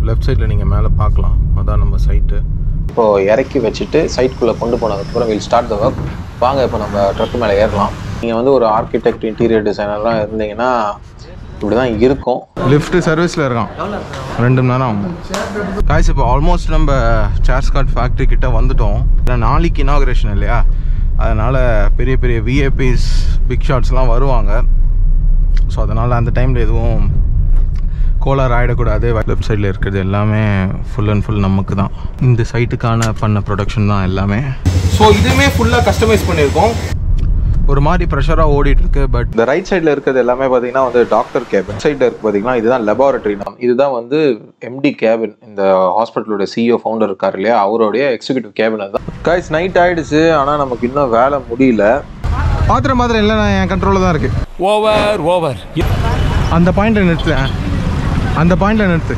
Left சைடில் நீங்கள் மேலே பார்க்கலாம் அதான் நம்ம சைட்டு இப்போ இறக்கி வச்சுட்டு சைட்குள்ளே கொண்டு போனதுக்கப்புறம் வில் ஸ்டார்ட் த ஒர்க் வாங்க இப்போ நம்ம ட்ரக் மேலே ஏறலாம் நீங்கள் வந்து ஒரு ஆர்கிடெக்ட் இன்டீரியர் டிசைனர்லாம் இருந்தீங்கன்னா இப்படி தான் இருக்கும் லிஃப்ட் சர்வீஸில் இருக்கான் ரெண்டு மணி நேரம் ஆகும் காய்ஸ் இப்போ ஆல்மோஸ்ட் நம்ம சேர்ஸ்காட் ஃபேக்ட்ரி கிட்ட வந்துட்டோம் ஏன்னா நாளைக்கு இனாகிரேஷன் இல்லையா அதனால் பெரிய பெரிய விஏபிஸ் பிக் ஷாட்ஸ்லாம் வருவாங்க ஸோ அதனால் அந்த டைமில் எதுவும் கோளாறு ஆகிடக்கூடாது லெஃப்ட் சைடில் இருக்கிறது எல்லாமே ஃபுல் அண்ட் ஃபுல் நமக்கு தான் இந்த சைட்டுக்கான பண்ண ப்ரொடக்ஷன் தான் எல்லாமே ஸோ இதுவுமே ஃபுல்லாக கஸ்டமைஸ் பண்ணியிருக்கோம் ஒரு மாதிரி ப்ரெஷராக ஓடிட்டு இருக்கு பட் இந்த ரைட் சைடில் இருக்கிறது எல்லாமே பார்த்தீங்கன்னா வந்து டாக்டர் கேபின் சைடில் இருக்கு பார்த்தீங்கன்னா இதுதான் லெபார்டரி தான் இதுதான் வந்து எம்டி கேபின் இந்த ஹாஸ்பிட்டலோட சிஇஓ ஃபவுண்டர் இருக்கார் இல்லையா அவருடைய எக்ஸிக்யூட்டிவ் கேபின் அதுதான் கைஸ் நைட் ஆயிடுச்சு ஆனால் நமக்கு இன்னும் வேலை முடியல பாத்திரம் பாத்திரம் இல்லை நான் என் கண்ட்ரோலில் தான் இருக்குது ஓவர் ஓவர் அந்த பாயிண்ட்ல நிறுத்து ஆ. அந்த பாயிண்ட்ல நிறுத்து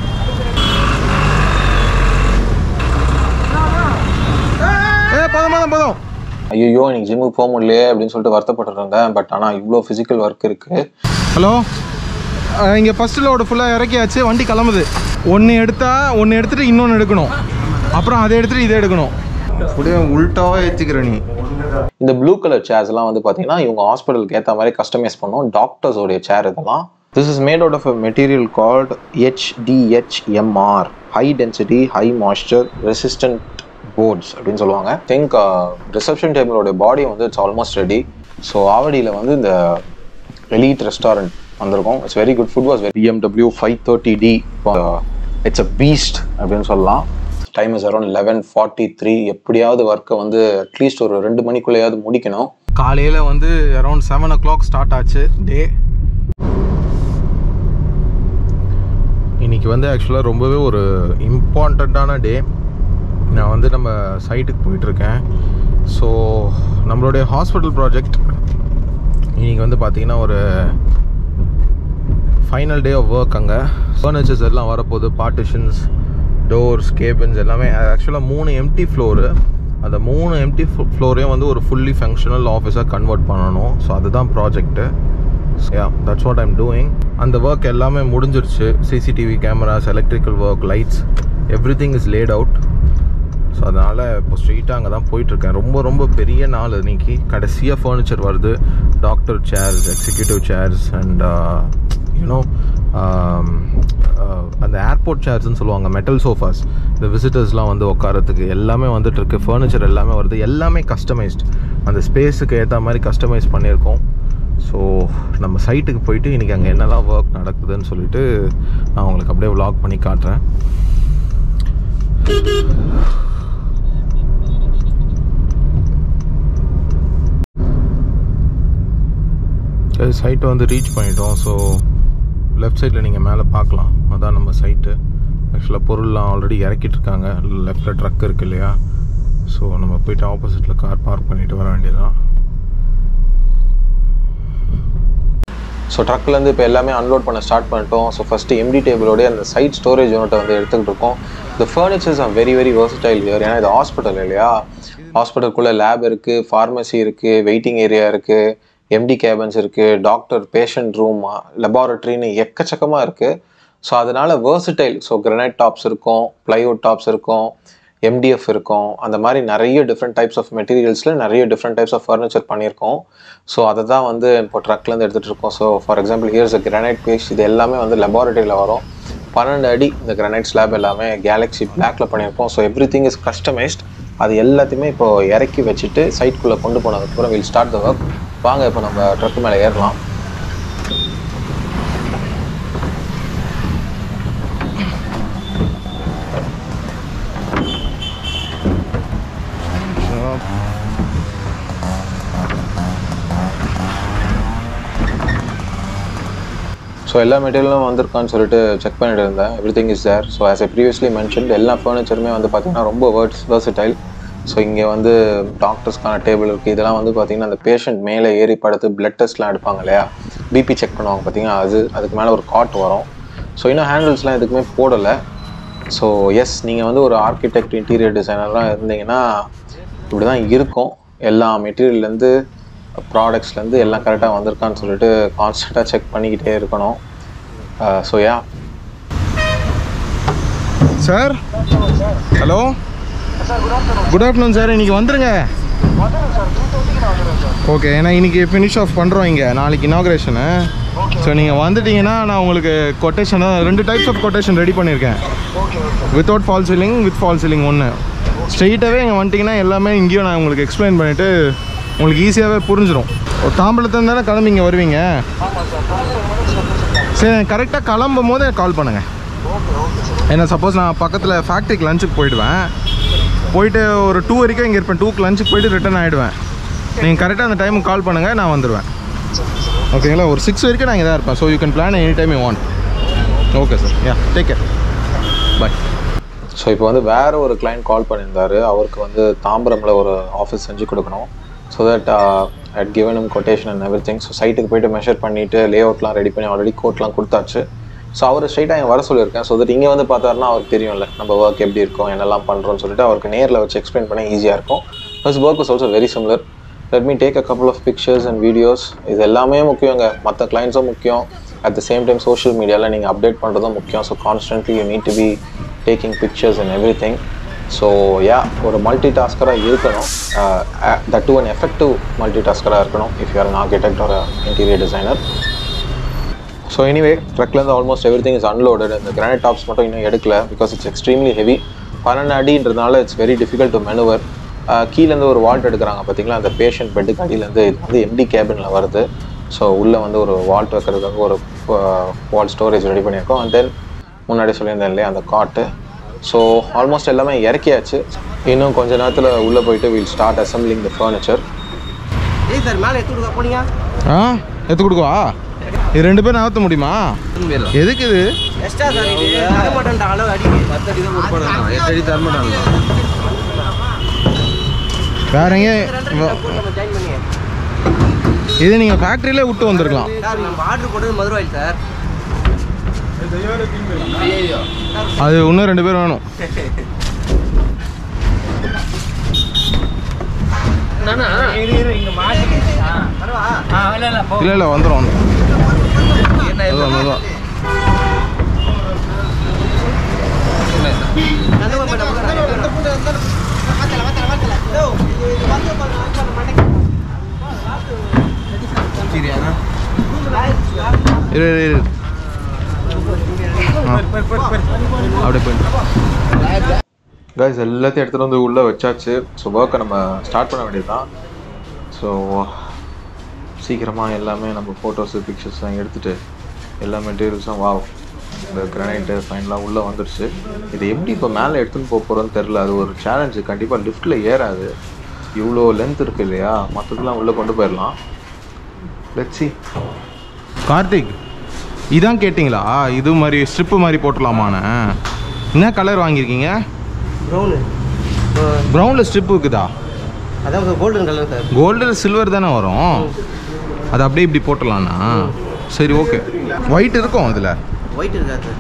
ஏ போதும் போதும் போதும் ஐயோ இன்னைக்கு ஜிம்முக்கு போக முடியலையே அப்படின்னு சொல்லிட்டு வருத்தப்பட்டு இருந்தேன் பட் ஆனால் இவ்வளோ ஃபிசிக்கல் ஒர்க் இருக்குது ஹலோ இங்கே ஃபர்ஸ்ட் லோடு ஃபுல்லாக இறக்கியாச்சு வண்டி கிளம்புது ஒன்று எடுத்தா ஒன்று எடுத்துட்டு இன்னொன்று எடுக்கணும் அப்புறம் அதை எடுத்துட்டு இதை எடுக்கணும் அப்படியே உள்டாவாக ஏற்றிக்கிற நீ இந்த ப்ளூ கலர் சேர்ஸ்லாம் வந்து பார்த்தீங்கன்னா இவங்க ஹாஸ்பிட்டலுக்கு ஏற்ற மாதிரி கஸ்டமைஸ் பண்ணோம் டாக்டர்ஸோடைய சேர் இதெல்லாம் this is made out of a material called HDHMR high density high moisture resistant boards அப்படின்னு சொல்லுவாங்க திங்க் ரிசப்ஷன் டேபிளோட பாடி வந்து இட்ஸ் ஆல்மோஸ்ட் ரெடி ஸோ ஆவடியில் வந்து இந்த எலீட் ரெஸ்டாரண்ட் வந்திருக்கும் it's very good food was very BMW five thirty D it's a beast அப்படின்னு சொல்லலாம் time is around eleven forty three எப்படியாவது ஒர்க்கை வந்து அட்லீஸ்ட் ஒரு ரெண்டு மணிக்குள்ளேயாவது முடிக்கணும் காலையில் வந்து around seven o'clock start ஆச்சு டே இன்னைக்கு வந்து ஆக்சுவலாக ரொம்பவே ஒரு இம்பார்ட்டண்ட்டான டே நான் வந்து நம்ம சைட்டுக்கு போயிட்டுருக்கேன் ஸோ நம்மளுடைய ஹாஸ்பிட்டல் ப்ராஜெக்ட் இன்னைக்கு வந்து பார்த்தீங்கன்னா ஒரு ஃபைனல் டே ஆஃப் ஒர்க் அங்கே ஃபர்னிச்சர்ஸ் எல்லாம் வரப்போகுது பார்ட்டிஷன்ஸ் டோர்ஸ் கேபின்ஸ் எல்லாமே ஆக்சுவலாக மூணு எம்டி ஃப்ளோரு அந்த மூணு எம்டி ஃப்ளோரையும் வந்து ஒரு ஃபுல்லி ஃபங்க்ஷனல் ஆஃபீஸாக கன்வெர்ட் பண்ணணும் ஸோ அதுதான் project yeah that's what I'm doing அந்த ஒர்க் எல்லாமே முடிஞ்சிருச்சு CCTV cameras electrical work lights everything is laid out so அதனால் இப்போ ஸ்ட்ரெயிட்டாக அங்கே தான் போயிட்டுருக்கேன் ரொம்ப ரொம்ப பெரிய நாள் இன்னைக்கு கடைசியாக ஃபர்னிச்சர் வருது doctor chairs executive chairs and you know அந்த ஏர்போர்ட் சேர்ஸ்னு சொல்லுவாங்க மெட்டல் சோஃபாஸ் இந்த விசிட்டர்ஸ்லாம் வந்து உட்காரத்துக்கு எல்லாமே வந்துட்டு இருக்கு ஃபர்னிச்சர் எல்லாமே வருது எல்லாமே கஸ்டமைஸ்ட் அந்த ஸ்பேஸுக்கு ஏற்ற மாதிரி கஸ்டமைஸ் பண்ணியிருக்கோம் ஸோ நம்ம சைட்டுக்கு போயிட்டு இன்றைக்கி அங்கே என்னெல்லாம் ஒர்க் நடக்குதுன்னு சொல்லிட்டு நான் உங்களுக்கு அப்படியே vlog பண்ணி காட்டுறேன் சைட்டை வந்து ரீச் பண்ணிட்டோம் ஸோ லெஃப்ட் சைடில் நீங்கள் மேலே பார்க்கலாம் அதான் நம்ம சைட்டு ஆக்சுவலாக பொருள்லாம் ஆல்ரெடி இறக்கிட்டு இருக்காங்க லெஃப்டில் ட்ரக் இருக்கு இல்லையா ஸோ நம்ம போயிட்டு ஆப்போசிட்டில் கார் பார்க் பண்ணிட்டு வர வேண்டியதுதான் ஸோ ட்ரக்லேருந்து இப்போ எல்லாமே அன்லோட் பண்ண ஸ்டார்ட் பண்ணிட்டோம் ஸோ ஃபஸ்ட்டு எம்டி டேபிளோடைய அந்த சைட் ஸ்டோரேஜ் யூனிட்டை வந்து எடுத்துக்கிட்டு இருக்கோம் இந்த furnitures are very very versatile here ஏன்னா இது ஹாஸ்பிட்டல் இல்லையா ஹாஸ்பிட்டலுக்குள்ளே லேப் இருக்குது ஃபார்மசி இருக்குது வெயிட்டிங் ஏரியா இருக்குது எம்டி கேபின்ஸ் இருக்குது டாக்டர் பேஷண்ட் ரூம் லெபார்ட்டரின்னு எக்கச்சக்கமாக இருக்குது ஸோ அதனால versatile ஸோ கிரனைட் டாப்ஸ் இருக்கும் plywood டாப்ஸ் இருக்கும் எம்டிஎஃப் இருக்கும் அந்த மாதிரி நிறைய டிஃப்ரெண்ட் டைப்ஸ் ஆஃப் மெட்டீரியல்ஸில் நிறைய டிஃப்ரெண்ட் டைப்ஸ் ஆஃப் ஃபர்னிச்சர் பண்ணியிருக்கோம் ஸோ அதை தான் வந்து இப்போ ட்ரக்லேருந்து எடுத்துகிட்டு இருக்கோம் so for example here's granite base இது எல்லாமே வந்து லெபார்ட்டரியில் வரும் பன்னெண்டு அடி இந்த கிரானைட் ஸ்லாப் எல்லாமே கேலக்ஸி பிளாக்ல பண்ணியிருக்கோம் so everything is customised அது எல்லாத்தையுமே இப்போ இறக்கி வச்சுட்டு சைட்குள்ளே கொண்டு போனதுக்கப்புறம் வில் ஸ்டார்ட் த ஒர்க் வாங்க இப்போ நம்ம ட்ரக் மேலே ஏறலாம் ஸோ எல்லா மெட்டீரியலும் வந்திருக்கான்னு சொல்லிட்டு செக் பண்ணிட்டு இருந்தேன் everything is there so as a previously mention எல்லா ஃபர்னிச்சருமே வந்து பார்த்தீங்கன்னா ரொம்ப வேர்ட்ஸ் versatile ஸோ இங்கே வந்து டாக்டர்ஸ்க்கான டேபிள் இருக்குது இதெல்லாம் வந்து பார்த்தீங்கன்னா அந்த பேஷண்ட் மேலே ஏறி படுத்து பிளட் டெஸ்ட்லாம் எடுப்பாங்க இல்லையா பிபி செக் பண்ணுவாங்க பார்த்தீங்கன்னா அது அதுக்கு மேலே ஒரு காட் வரும் ஸோ இன்னும் ஹேண்டில்ஸ்லாம் எதுக்குமே போடலை ஸோ எஸ் நீங்கள் வந்து ஒரு ஆர்கிடெக்ட் இன்டீரியர் டிசைனர்லாம் இருந்தீங்கன்னா இப்படி தான் இருக்கும் எல்லா மெட்டீரியல்லேருந்து ப்ராடக்ட்ஸ்லேருந்து எல்லாம் கரெக்டாக வந்திருக்கான்னு சொல்லிட்டு கான்ஸ்டண்ட்டாக செக் பண்ணிக்கிட்டே இருக்கணும் so yeah sir hello good afternoon sir இன்னைக்கு வந்துருங்க ஓகே ஏன்னா இன்னைக்கு ஃபினிஷ் ஆஃப் பண்ணுறோம் இங்கே நாளைக்கு இனாக்ரேஷனு ஸோ நீங்கள் வந்துட்டீங்கன்னா நான் உங்களுக்கு கொட்டேஷன் ரெண்டு டைப்ஸ் ஆஃப் கொட்டேஷன் ரெடி பண்ணியிருக்கேன் without fall ceiling with fall ceiling ஒன்று ஸ்ட்ரெயிட்டாகவே இங்கே வந்துட்டிங்கன்னா எல்லாமே இங்கேயும் நான் உங்களுக்கு எக்ஸ்பிளைன் பண்ணிவிட்டு உங்களுக்கு ஈஸியாகவே புரிஞ்சிடும் ஒரு தாம்பலத்துலேருந்து தானே கிளம்பி இங்கே வருவீங்க சரி கரெக்டாக கிளம்பும் போது கால் பண்ணுங்கள் ஏன்னா சப்போஸ் நான் பக்கத்தில் ஃபேக்ட்ரிக்கு லஞ்சுக்கு போயிடுவேன் போயிட்டு ஒரு டூ வரைக்கும் இங்கே இருப்பேன் டூக்கு லஞ்சுக்கு போயிட்டு ரிட்டர்ன் ஆகிடுவேன் நீங்கள் கரெக்டாக அந்த டைமுக்கு கால் பண்ணுங்கள் நான் வந்துடுவேன் ஓகேங்களா ஒரு சிக்ஸ் வரைக்கும் நான் இங்கே தான் இருப்பேன் so you can plan any time you want okay sir yeah take care bye so இப்போ வந்து வேற ஒரு கிளைண்ட் கால் பண்ணியிருந்தாரு அவருக்கு வந்து தாம்பரமில் ஒரு ஆஃபீஸ் செஞ்சு கொடுக்கணும் so that at given him quotation and everything so சைட்டுக்கு போயிட்டு மெஷர் பண்ணிவிட்டு லே அவுட்லாம் ரெடி பண்ணி ஆல்ரெடி கோட்லாம் கொடுத்தாச்சு ஸோ அவர் ஸ்ட்ரைட்டாக இங்கே வர சொல்லியிருக்கேன் ஸோ தட் இங்கே வந்து பார்த்தாருன்னா அவருக்கு தெரியும்ல நம்ம ஒர்க் எப்படி இருக்கும் என்னெல்லாம் பண்ணுறோம்னு சொல்லிட்டு அவருக்கு நேரில் வச்சு எக்ஸ்பிளைன் பண்ண ஈஸியாக இருக்கும் plus work is also very similar let me take a couple of pictures and videos இது எல்லாமே முக்கியங்க மற்ற கிளைண்ட்ஸும் முக்கியம் at the same time social மீடியாவில் நீங்கள் அப்டேட் பண்ணுறதும் முக்கியம் so constantly you need to be taking pictures and everything so yeah ஒரு மல்டி டாஸ்கராக இருக்கணும் that too an effective multi டாஸ்கராக இருக்கணும் if you're an architect or interior designer so anyway ட்ரக்லேருந்து almost every everything is unloaded இந்த granite tops மட்டும் இன்னும் எடுக்கல பிகாஸ் இட்ஸ் எக்ஸ்ட்ரீம்லி ஹெவி பன்னெண்டு அடின்றதுனால it's very difficult to manoeuvre கீழேருந்து ஒரு வால்ட் எடுக்கிறாங்க பார்த்தீங்களா அந்த பேஷண்ட் பெட்டுக்கு அடியிலேருந்து இது வந்து எம்டி கேபினில் வருது ஸோ உள்ளே வந்து ஒரு வால்ட் வைக்கிறதுக்காக ஒரு வால் ஸ்டோரேஜ் ரெடி பண்ணியிருக்கோம் அண்ட் தென் முன்னாடி சொல்லியிருந்தேன் இல்லையா அந்த காட்டு ஸோ ஆல்மோஸ்ட் எல்லாமே இறக்கியாச்சு இன்னும் கொஞ்ச நேரத்தில் உள்ளே போயிட்டு will start assembling the furniture ஏய் சார் மேலே எடுத்து கொடுக்க போனீங்க ஆ எடுத்து கொடுக்குவா இது ரெண்டு பேரும் நகர்த்த முடியுமா எதுக்கு இது எக்ஸ்ட்ரா சார் இது தர மாட்டேன்டா அளவு அடி பத்து அடி தான் கொடுப்பாங்க எட்டு அடி தர மாட்டாங்க வேற எங்கே நம்ம ஜாயின் பண்ணி இது நீங்கள் ஃபேக்ட்ரியிலே விட்டு வந்திருக்கலாம் சார் நம்ம ஆர்டர் போட்டது மதுரவாயில் சார் அது இன்னும் ரெண்டு பேர் வேணும் இல்லை இல்லை வந்துடும் வந்துடும் அதுதான் அதுதான் இரு இரு இரு ஆ. அப்படியே போயிட்டு கைஸ் எல்லாத்தையும் எடுத்துகிட்டு வந்து உள்ளே வச்சாச்சு ஸோ ஒர்க்கை நம்ம ஸ்டார்ட் பண்ண வேண்டியது தான் ஸோ சீக்கிரமாக எல்லாமே நம்ம ஃபோட்டோஸு பிக்சர்ஸ்லாம் எடுத்துகிட்டு எல்லா மெட்டீரியல்ஸும் வா இந்த கிரானைட்டு ஃபைன்லாம் உள்ளே வந்துடுச்சு இது எப்படி இப்போ மேலே எடுத்துன்னு போக போகிறோன்னு தெரில அது ஒரு சேலஞ்சு கண்டிப்பாக லிஃப்ட்டில் ஏறாது இவ்வளோ லென்த் இருக்குது இல்லையா மற்றதெல்லாம் உள்ளே கொண்டு போயிடலாம் லெட்ஸி கார்த்திக் இதான் கேட்டிங்களா இது மாதிரி ஸ்ட்ரிப்பு மாதிரி போட்டுடலாமாண்ணே என்ன கலர் வாங்கியிருக்கீங்க ப்ரௌனு ப்ரௌனில் ஸ்ட்ரிப் இருக்குதா அதாவது கோல்டன் கலர் சார் கோல்டில் சில்வர் தானே வரும் அது அப்படியே இப்படி போட்டுடலாண்ணா சரி ஓகே ஒயிட் இருக்கும் அதில் ஒயிட் இருக்கா சார்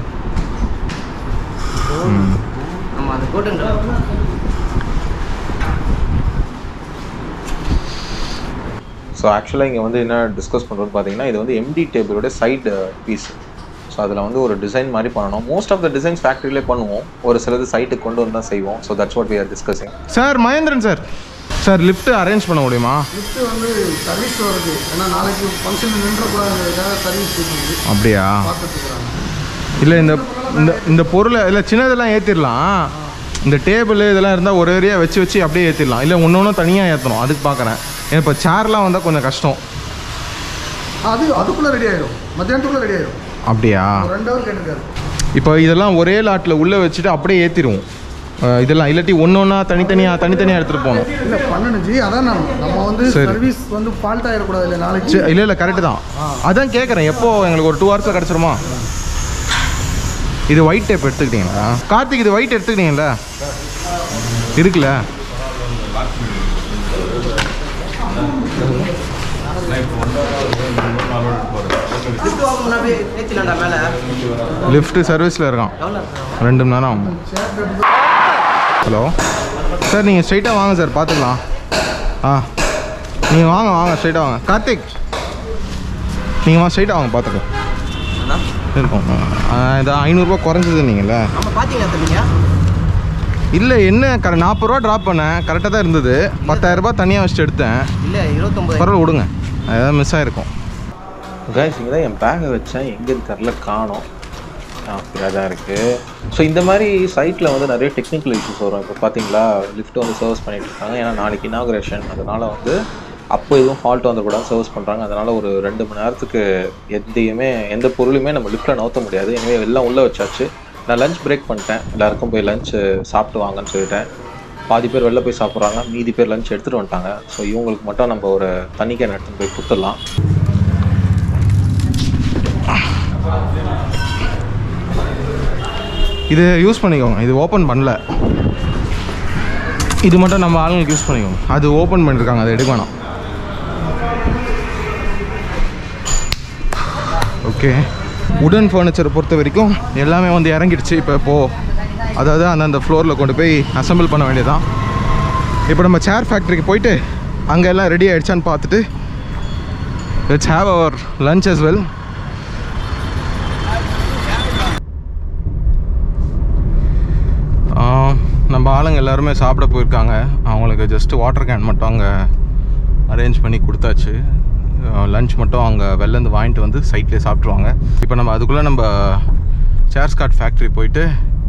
ஆமாம் அது கோல்டன் கலர் ஸோ ஆக்சுவலாக இங்கே வந்து என்ன டிஸ்கஸ் பண்ணுறோம்னு பார்த்தீங்கன்னா இது வந்து எம்டி டேபிளோட சைடு பீஸ் ஸோ அதில் வந்து ஒரு டிசைன் மாதிரி பண்ணணும் மோஸ்ட் ஆஃப் த டிசைன்ஸ் ஃபேக்ட்ரியிலே பண்ணுவோம் ஒரு சிலது சைட்டுக்கு கொண்டு வந்து தான் செய்வோம் so that's what we are discussing sir Mahendran sir sir lift arrange பண்ண முடியுமா லிஃப்ட்டு வந்து சர்வீஸ் வருது ஏன்னா நாளைக்கு ஃபங்க்ஷன் நின்றக்கூடாதுங்கிறதுக்காக சர்வீஸ் இருக்குது அப்படியா பார்த்துட்டுருக்குறாங்க இல்லை இந்த இந்த இந்த பொருளை இல்லை சின்னதெல்லாம் ஏற்றிடலாம் இந்த டேபிள் இதெல்லாம் இருந்தால் ஒரு ஏரியா வச்சு வச்சு அப்படியே ஏற்றிடலாம் இல்லை ஒன்று ஒன்றும் தனியாக ஏற்றணும் அதுக்கு பார்க்குறேன் ஏன்னா இப்போ சேர்லாம் வந்தால் கொஞ்சம் கஷ்டம் அது அதுக்குள்ளே ரெடி ஆயிடும் மத்தியானத்துக்குள்ளே ரெடி ஆயிடும் அப்படியா ஒரு ரெண்டு ஹவர் கேட்டிருக்காரு இப்போ இதெல்லாம் ஒரே லாட்டில் உள்ளே வச்சுட்டு அப்படியே ஏற்றிடுவோம் இதெல்லாம் இல்லாட்டி ஒன்று ஒன்றா தனித்தனியாக தனித்தனியாக எடுத்துகிட்டு போகணும் இல்லை பண்ணணும் ஜி அதான் நான் நம்ம வந்து சரி. சர்வீஸ் வந்து ஃபால்ட் ஆகிடக்கூடாது இல்லை நாளைக்கு சரி இல்லை இல்லை கரெக்டு தான் அதான் கேட்குறேன் எப்போ எங்களுக்கு ஒரு டூ ஹவர்ஸில் கிடச்சிருமா இது ஒயிட் டேப் எடுத்துக்கிட்டீங்களா கார்த்திக் இது ஒயிட் எடுத்துக்கிட்டீங்களா இருக்குல்ல லிஃப்ட் வாங்க முன்னாடி ஏற்றினாண்டா மேலே லிஃப்ட் சர்வீஸில் இருக்கான் எவ்வளோ ரெண்டு மணி நேரம் ஆகும் ஹலோ சார் நீங்கள் ஸ்ட்ரைட்டாக வாங்க சார் பார்த்துக்கலாம் ஆ நீங்கள் வாங்க வாங்க ஸ்ட்ரைட்டாக வாங்க கார்த்திக் நீங்கள் வாங்க ஸ்ட்ரைட்டாக வாங்க பார்த்துக்கலாம் இருக்கும் ஆ, இது ஐநூறுரூவா குறைஞ்சது நீங்களே நம்ம பார்த்தீங்களா தம்பிங்க இல்லை என்ன கரெக்ட் நாற்பது ரூபா ட்ராப் பண்ணேன் கரெக்டாக தான் இருந்தது பத்தாயிரம் ரூபாய் தனியாக வச்சுட்டு எடுத்தேன் இல்லை இருபத்தொம்பது பரவாயில்ல விடுங்க ஏதாவது மிஸ் ஆகிருக்கும் கைஸ் இங்கே தான் என் பேக்கை வச்சேன் எங்கேன்னு தெரில காணோம் அப்படியாக தான் இருக்குது ஸோ இந்த மாதிரி சைட்டில் வந்து நிறைய டெக்னிக்கல் இஷ்யூஸ் வரும் இப்போ பார்த்தீங்களா லிஃப்ட் வந்து சர்வீஸ் பண்ணிட்டு இருக்காங்க ஏன்னா நாளைக்கு இனாகுரேஷன் அதனால் வந்து அப்போ எதுவும் ஃபால்ட் வந்துக்கூடாது சர்வீஸ் பண்ணுறாங்க அதனால் ஒரு ரெண்டு மணி நேரத்துக்கு எதையுமே எந்த பொருளுமே நம்ம லிஃப்ட்டில் நவுத்த முடியாது எனவே எல்லாம் உள்ளே வச்சாச்சு நான் லஞ்ச் பிரேக் பண்ணிட்டேன் எல்லாருக்கும் போய் லஞ்ச் சாப்பிட்டு வாங்கன்னு சொல்லிட்டேன் பாதி பேர் வெளில போய் சாப்பிட்றாங்க மீதி பேர் லஞ்ச் எடுத்துகிட்டு வந்துட்டாங்க ஸோ இவங்களுக்கு மட்டும் நம்ம ஒரு தண்ணி கேன் எடுத்துகிட்டு போய் கொடுத்துடலாம் இது யூஸ் பண்ணிக்கோங்க இது ஓப்பன் பண்ணல இது மட்டும் நம்ம ஆளுங்களுக்கு யூஸ் பண்ணிக்கோங்க அது ஓப்பன் பண்ணியிருக்காங்க அதை எடுக்க வேணாம் ஓகே உடன் ஃபர்னிச்சரை பொறுத்த வரைக்கும் எல்லாமே வந்து இறங்கிடுச்சு இப்போ இப்போது அதாவது அந்தந்த ஃப்ளோரில் கொண்டு போய் அசெம்பிள் பண்ண வேண்டியதான் இப்போ நம்ம சேர் ஃபேக்ட்ரிக்கு போயிட்டு அங்கே எல்லாம் ரெடி ஆகிடுச்சான்னு பார்த்துட்டு let's have our lunch as well நம்ம ஆளுங்க எல்லாருமே சாப்பிட போயிருக்காங்க அவங்களுக்கு ஜஸ்ட் வாட்டர் கேன் மட்டும் அங்கே அரேஞ்ச் பண்ணி கொடுத்தாச்சு லஞ்ச் மட்டும் அங்கே வெளிலேருந்து வாங்கிட்டு வந்து சைட்லேயே சாப்பிட்ருவாங்க இப்போ நம்ம அதுக்குள்ளே நம்ம சேர்ஸ் கார்ட் ஃபேக்ட்ரி போயிட்டு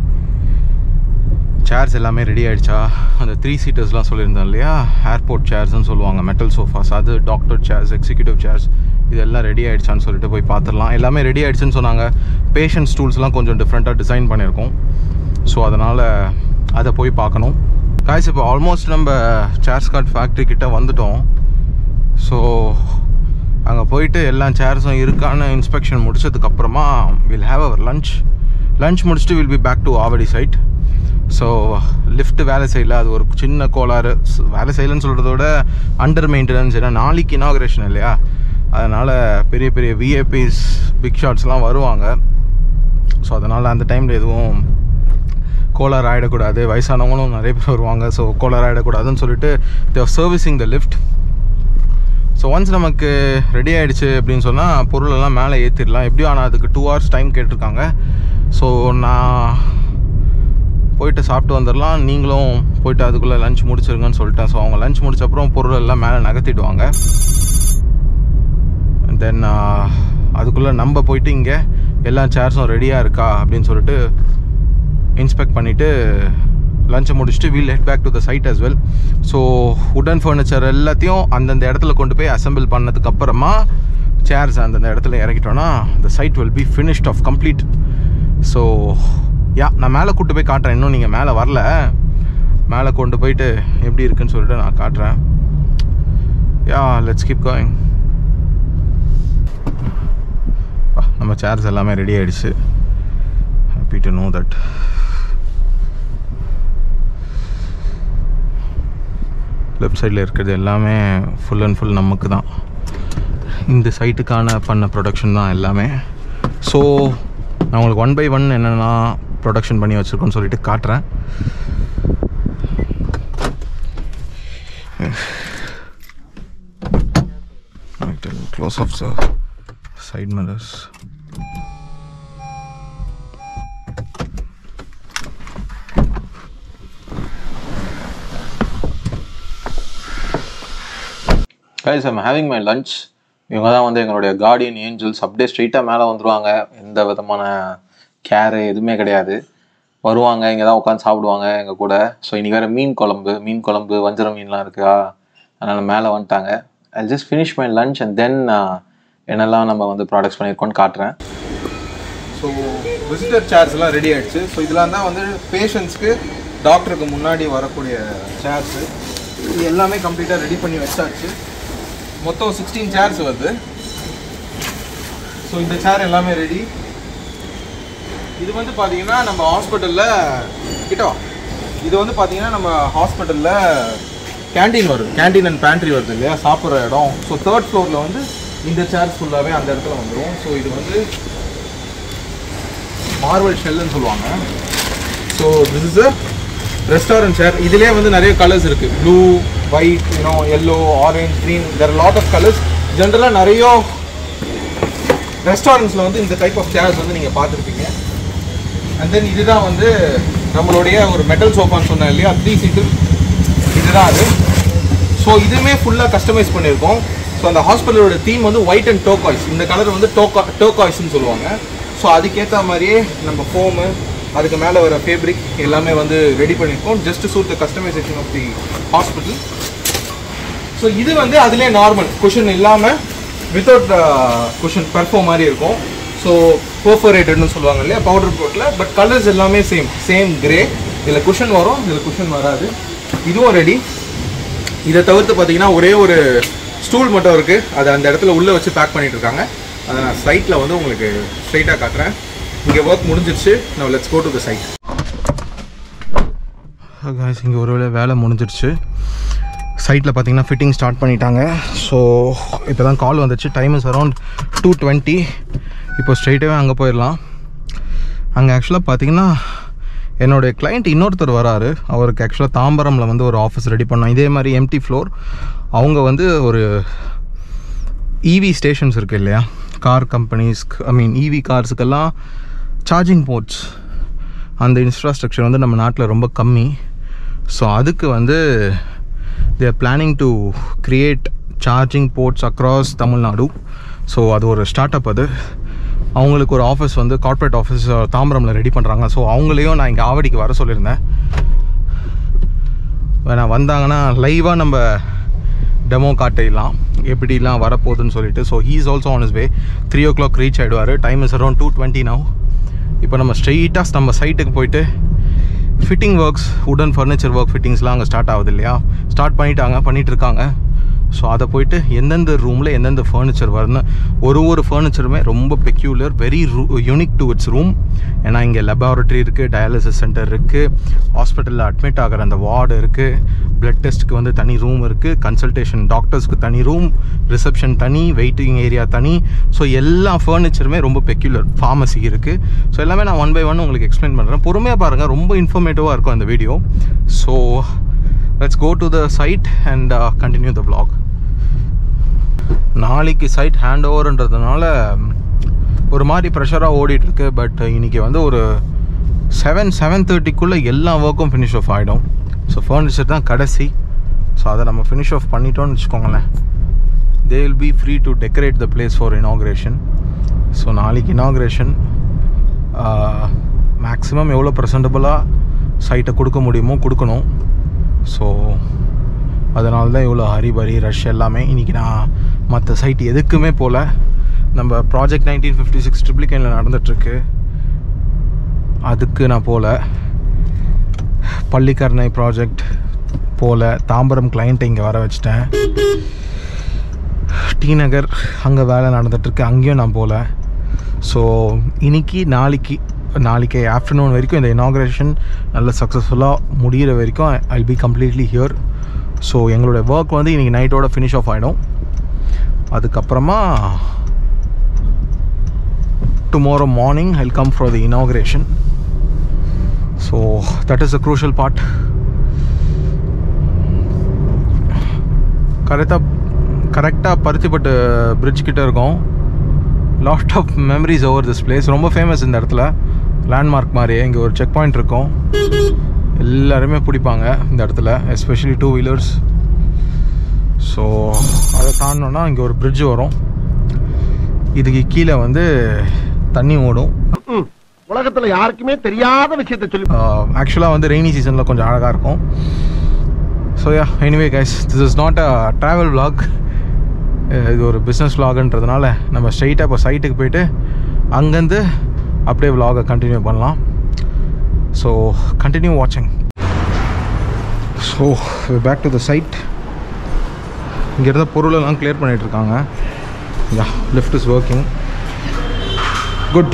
சேர்ஸ் எல்லாமே ரெடி ஆயிடுச்சா அந்த த்ரீ சீட்டர்ஸ்லாம் சொல்லியிருந்தோம் இல்லையா ஏர்போர்ட் சேர்ஸ்னு சொல்லுவாங்க மெட்டல் சோஃபாஸ் அது டாக்டர் சேர்ஸ் எக்ஸிக்யூட்டிவ் சேர்ஸ் இதெல்லாம் ரெடி ஆயிடுச்சான்னு சொல்லிட்டு போய் பார்த்துடலாம் எல்லாமே ரெடி ஆயிடுச்சுன்னு சொன்னாங்க பேஷண்ட் ஸ்டூல்ஸ்லாம் கொஞ்சம் டிஃப்ரெண்ட்டாக டிசைன் பண்ணியிருக்கோம் ஸோ அதனால் அதை போய் பார்க்கணும் காய்ஸ் இப்போ ஆல்மோஸ்ட் நம்ம சேர்ஸ் கார்ட் ஃபேக்ட்ரி கிட்ட வந்துட்டோம் ஸோ அங்கே போயிட்டு எல்லா சேர்ஸும் இருக்கான்னு இன்ஸ்பெக்ஷன் முடிச்சதுக்கப்புறமா will have our lunch lunch முடிச்சுட்டு will be back to Avadi site so lift வேலை செய்யல அது ஒரு சின்ன கோளாறு ஸ்- வேலை செய்யலன்னு சொல்கிறத விட அண்டர் மெயின்டெனன்ஸ் ஏன்னா நாளைக்கு இனாகுரேஷன் இல்லையா அதனால் பெரிய பெரிய விஏபிஸ் பிக் ஷாட்ஸ்லாம் வருவாங்க ஸோ அதனால் அந்த டைமில் எதுவும் கோளாறு ஆகிடக்கூடாது வயசானவங்களும் நிறைய பேர் வருவாங்க ஸோ கோளாறு ஆகிடக்கூடாதுன்னு சொல்லிட்டு they've servicing the lift so once நமக்கு ரெடி ஆயிடுச்சு அப்படின்னு சொன்னால் பொருளெல்லாம் மேலே ஏற்றிடலாம் எப்படியும் ஆனால் அதுக்கு டூ ஹவர்ஸ் டைம் கேட்டிருக்காங்க ஸோ நான் போயிட்டு சாப்பிட்டு வந்துடலாம் நீங்களும் போயிட்டு அதுக்குள்ளே லஞ்ச் முடிச்சிருங்கன்னு சொல்லிட்டேன் ஸோ அவங்க லஞ்ச் முடிச்ச அப்புறம் பொருள் எல்லாம் மேலே நகர்த்திடுவாங்க தென் அதுக்குள்ளே நம்ம போயிட்டு இங்கே எல்லா சேர்ஸும் ரெடியாக இருக்கா அப்படின்னு சொல்லிட்டு இன்ஸ்பெக்ட் பண்ணிவிட்டு லஞ்சை முடிச்சுட்டு we'll head back to the site as well so உடன் ஃபர்னிச்சர் எல்லாத்தையும் அந்தந்த இடத்துல கொண்டு போய் அசெம்பிள் பண்ணதுக்கு அப்புறமா சேர்ஸ் அந்தந்த இடத்துல இறக்கிட்டோன்னா the site will be finished off complete so yeah நான் மேலே கூட்டு போய் காட்டுறேன் இன்னும் நீங்கள் மேலே வரல மேலே கொண்டு போயிட்டு எப்படி இருக்குன்னு சொல்லிட்டு நான் காட்டுறேன் யா லெட்ஸ் கீப் கோயிங் நம்ம சேர்ஸ் எல்லாமே ரெடி ஆயிடுச்சு happy to know that left சைடில் இருக்கிறது எல்லாமே ஃபுல் அண்ட் ஃபுல் நமக்கு தான் இந்த சைட்டுக்கான பண்ண ப்ரொடக்ஷன் தான் எல்லாமே ஸோ நான் உங்களுக்கு ஒன் பை ஒன் என்னென்னா ப்ரொடக்ஷன் பண்ணி வச்சுருக்கோன்னு சொல்லிட்டு காட்டுறேன் close of side mirrors guys I'm having my lunch இவங்க தான் வந்து எங்களுடைய கார்டியன் ஏஞ்சல்ஸ் அப்படியே ஸ்ட்ரெயிட்டாக மேலே வந்துருவாங்க எந்த விதமான கேரு எதுவுமே கிடையாது வருவாங்க இங்கே தான் உட்காந்து சாப்பிடுவாங்க எங்கள் கூட ஸோ இன்னைக்கு வேறு மீன் குழம்பு மீன் குழம்பு வஞ்சர மீன்லாம் இருக்கா அதனால் மேலே வந்துட்டாங்க I just finish my lunch and then என்னெல்லாம் நம்ம வந்து ப்ராடக்ட்ஸ் பண்ணியிருக்கோம்னு காட்டுறேன் ஸோ விசிட்டர் சேர்ஸ்லாம் ரெடி ஆயிடுச்சு ஸோ இதெல்லாம் தான் வந்து பேஷண்ட்ஸ்க்கு டாக்டருக்கு முன்னாடி வரக்கூடிய சேர்ஸு இது எல்லாமே கம்ப்ளீட்டாக ரெடி பண்ணி வச்சாச்சு மொத்தம் சிக்ஸ்டீன் சேர்ஸ் வருது ஸோ இந்த சேர் எல்லாமே ரெடி இது வந்து பார்த்தீங்கன்னா நம்ம ஹாஸ்பிட்டலில் கிட்டோ இது வந்து பார்த்தீங்கன்னா நம்ம ஹாஸ்பிட்டலில் கேண்டீன் வருது கேண்டீன் அண்ட் பேண்ட்ரி வருது இல்லையா சாப்பிட்ற இடம் ஸோ தேர்ட் ஃப்ளோரில் வந்து இந்த சேர்ஸ் ஃபுல்லாகவே அந்த இடத்துல வந்துடும் ஸோ இது வந்து மார்வல் ஷெல்லுன்னு சொல்லுவாங்க so this is a restaurant chair இதுலேயே வந்து நிறைய கலர்ஸ் இருக்குது blue white you know yellow orange green there lot of colours ஜென்ரலாக நிறைய ரெஸ்டாரண்ட்ஸில் வந்து இந்த டைப் ஆஃப் சேர்ஸ் வந்து நீங்கள் பார்த்துருப்பீங்க அண்ட் தென் இதுதான் வந்து நம்மளுடைய ஒரு மெட்டல் சோஃபான்னு சொன்னேன் இல்லையா த்ரீ சீட்டர் இதுதான் அது ஸோ இதுவுமே ஃபுல்லாக கஸ்டமைஸ் பண்ணியிருக்கோம் ஸோ அந்த ஹாஸ்பிட்டலோட தீம் வந்து ஒயிட் அண்ட் டோகாய்ஸ் இந்த கலர் வந்து டோகா டோகாய்ஸ்னு சொல்லுவாங்க ஸோ அதுக்கேற்ற மாதிரியே நம்ம ஃபோமு அதுக்கு மேலே வர ஃபேப்ரிக் எல்லாமே வந்து ரெடி பண்ணியிருக்கோம் just suit the customisation of the hospital so இது வந்து அதிலே நார்மல் குஷன் இல்லாமல் வித்தவுட் குஷன் பெர்ஃபார்ம் மாதிரி இருக்கும் ஸோ பர்ஃபரேட்டட்னு சொல்லுவாங்க இல்லையா பவுடர் கோட்டில் பட் கலர்ஸ் எல்லாமே சேம் சேம் கிரே இதில் குஷன் வரும் இதில் குஷன் வராது இதுவும் ரெடி இதை தவிர்த்து பார்த்தீங்கன்னா ஒரே ஒரு ஸ்டூல் மட்டும் இருக்குது அதை அந்த இடத்துல உள்ளே வச்சு பேக் பண்ணிட்டு இருக்காங்க அதை நான் சைட்டில் வந்து உங்களுக்கு ஸ்ட்ரைட்டாக காட்டுறேன் இங்கே ஒர்க் முடிஞ்சிருச்சு நான் let's go to the site guys இங்கே ஒரு வேளை வேலை முடிஞ்சிருச்சு சைட்டில் பார்த்தீங்கன்னா ஃபிட்டிங் ஸ்டார்ட் பண்ணிட்டாங்க ஸோ இப்போ தான் கால் வந்துச்சு time is around two twenty இப்போ ஸ்ட்ரைட்டாகவே அங்கே போயிடலாம் அங்கே ஆக்சுவலாக பார்த்தீங்கன்னா என்னுடைய கிளைண்ட் இன்னொருத்தர் வராரு அவருக்கு ஆக்சுவலாக தாம்பரமில் வந்து ஒரு ஆஃபீஸ் ரெடி பண்ணோம் இதே மாதிரி எம்டி ஃப்ளோர் அவங்க வந்து ஒரு இவி ஸ்டேஷன்ஸ் இருக்குது இல்லையா கார் கம்பெனிஸ்க்கு ஐ மீன் இவி கார்ஸுக்கெல்லாம் சார்ஜிங் போர்ட்ஸ் அந்த இன்ஃப்ராஸ்ட்ரக்சர் வந்து நம்ம நாட்டில் ரொம்ப கம்மி ஸோ அதுக்கு வந்து they're planning to create charging ports across Tamil Nadu so அது ஒரு ஸ்டார்ட் அப் அது அவங்களுக்கு ஒரு ஆஃபீஸ் வந்து கார்ப்பரேட் ஆஃபீஸ் தாம்பரமில் ரெடி பண்ணுறாங்க ஸோ அவங்களையும் நான் இங்கே ஆவடிக்கு வர சொல்லியிருந்தேன் வேணா வந்தாங்கன்னா லைவாக நம்ம டெமோ காட்டிடலாம் எப்படிலாம் வரப்போகுதுன்னு சொல்லிட்டு so he's also on his way three o'clock reach ஆகிடுவார் time is around two twenty now இப்போ நம்ம ஸ்ட்ரெயிட்டாக நம்ம சைட்டுக்கு போயிட்டு ஃபிட்டிங் ஒர்க்ஸ் உடன் ஃபர்னிச்சர் ஒர்க் ஃபிட்டிங்ஸ்லாம் அங்கே ஸ்டார்ட் ஆகுது இல்லையா ஸ்டார்ட் பண்ணிட்டாங்க பண்ணிட்டு இருக்காங்க ஸோ அதை போயிட்டு எந்தெந்த ரூமில் எந்தெந்த ஃபர்னிச்சர் வரும்னு ஒரு ஒரு ஃபர்னிச்சருமே ரொம்ப peculiar very unique to its room ஏன்னா இங்கே லெபார்ட்டரி இருக்குது டயாலிசிஸ் சென்டர் இருக்குது ஹாஸ்பிட்டலில் அட்மிட் ஆகிற அந்த வார்டு இருக்குது பிளட் டெஸ்ட்டுக்கு வந்து தனி ரூம் இருக்குது கன்சல்டேஷன் டாக்டர்ஸ்க்கு தனி ரூம் ரிசப்ஷன் தனி வெயிட்டிங் ஏரியா தனி ஸோ எல்லா ஃபர்னிச்சருமே ரொம்ப பெக்யூலர் ஃபார்மசி இருக்குது ஸோ எல்லாமே நான் ஒன் பை ஒன் உங்களுக்கு எக்ஸ்பிளைன் பண்ணுறேன் பொறுமையாக பாருங்கள் ரொம்ப இன்ஃபர்மேட்டிவாக இருக்கும் அந்த video so let's go to the site and continue the vlog நாளைக்கு சைட் ஹேண்ட் ஓவர்ன்றதுனால ஒரு மாதிரி ப்ரெஷராக ஓடிட்டுருக்கு பட் இன்னைக்கு வந்து ஒரு செவன் செவன் தேர்ட்டிக்குள்ளே எல்லா ஒர்க்கும் ஃபினிஷ் ஆஃப் ஆகிடும் ஸோ ஃபர்னிச்சர் தான் கடைசி ஸோ அதை நம்ம ஃபினிஷ் ஆஃப் பண்ணிட்டோம்னு வச்சுக்கோங்களேன் they will be free to decorate the place for inauguration so நாளைக்கு இனாக்ரேஷன் மேக்ஸிமம் எவ்வளோ ப்ரெசன்டபுளாக சைட்டை கொடுக்க முடியுமோ கொடுக்கணும் ஸோ அதனால தான் இவ்வளோ ஹரிபரி ரஷ் எல்லாமே இன்றைக்கி நான் மற்ற சைட் எதுக்குமே போகல நம்ம ப்ராஜெக்ட் நைன்டீன் ஃபிஃப்டி சிக்ஸ் ட்ரிப்ளிகேனில் நடந்துகிட்ருக்கு அதுக்கு நான் போகல பள்ளிக்கரணை ப்ராஜெக்ட் போகல தாம்பரம் கிளைண்ட்டை இங்கே வர வச்சிட்டேன் டி நகர் அங்கே வேலை நடந்துகிட்ருக்கு அங்கேயும் நான் போகல ஸோ இன்னைக்கு நாளைக்கு நாளைக்கு ஆஃப்டர்நூன் வரைக்கும் இந்த இனாக்ரேஷன் நல்ல சக்ஸஸ்ஃபுல்லாக முடிகிற வரைக்கும் I be completely here so எங்களோட ஒர்க் வந்து இன்றைக்கி நைட்டோட ஃபினிஷ் ஆஃப் ஆகிடும் அதுக்கப்புறமா tomorrow morning I come for the inauguration so that is a crucial part கரெக்டாக கரெக்டாக பருத்திப்பட்டு பிரிட்ஜ் கிட்ட இருக்கோம் lot of memories over this place ரொம்ப ஃபேமஸ் இந்த இடத்துல லேண்ட்மார்க் மாதிரியே இங்கே ஒரு செக் பாயிண்ட் இருக்கும் எல்லாருமே பிடிப்பாங்க இந்த இடத்துல எஸ்பெஷலி டூ வீலர்ஸ் ஸோ அதை தாண்டினோன்னா இங்கே ஒரு பிரிட்ஜ் வரும் இதுக்கு கீழே வந்து தண்ணி ஓடும் உலகத்துல யாருக்குமே தெரியாத விஷயத்தை சொல்லி ஆக்சுவலாக வந்து ரெய்னி சீசனில் கொஞ்சம் அழகாக இருக்கும் so yeah anyway guys this is not a travel vlog இது ஒரு பிஸ்னஸ் vlogன்றதுனால நம்ம ஸ்ட்ரைட்டாக இப்போ சைட்டுக்கு போயிட்டு அங்கேருந்து அப்படியே vlog-அ கண்டினியூ பண்ணலாம் ஸோ கண்டினியூ வாட்சிங் so back to the site இங்கே இருந்த பொருளெல்லாம் கிளியர் பண்ணிட்டு இருக்காங்க yeah lift is working good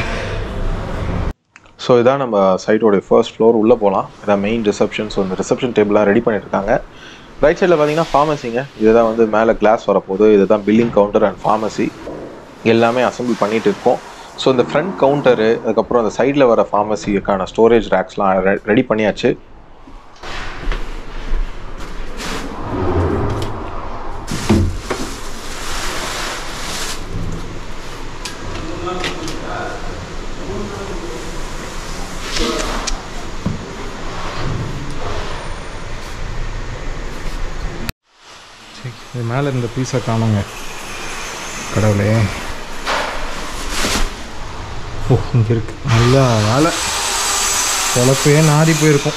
so இதான் நம்ம சைட்டோடைய ஃபர்ஸ்ட் ஃப்ளோர் உள்ளே போகலாம் இதான் மெயின் ரிசப்ஷன் ஸோ இந்த ரிசப்ஷன் டேபிளாக ரெடி பண்ணிட்டு இருக்காங்க ரைட் சைடில் பார்த்தீங்கன்னா ஃபார்மசிங்க இதுதான் வந்து மேலே கிளாஸ் வரப்போகுது இதுதான் பில்லிங் கவுண்டர் அண்ட் ஃபார்மசி எல்லாமே அசம்பிள் பண்ணிட்டு இருக்கோம் ஸோ இந்த ஃப்ரண்ட் கவுண்டரு அதுக்கப்புறம் அந்த சைடில் வர ஃபார்மசிக்கான ஸ்டோரேஜ் ரேக்ஸ்லாம் ரெடி பண்ணியாச்சு இது மேலே இருந்த பீஸை காணுங்க கடவுளே ஓ இங்கே இருக்கு நல்லா வேலை பொழப்பே நாரி போயிருக்கும்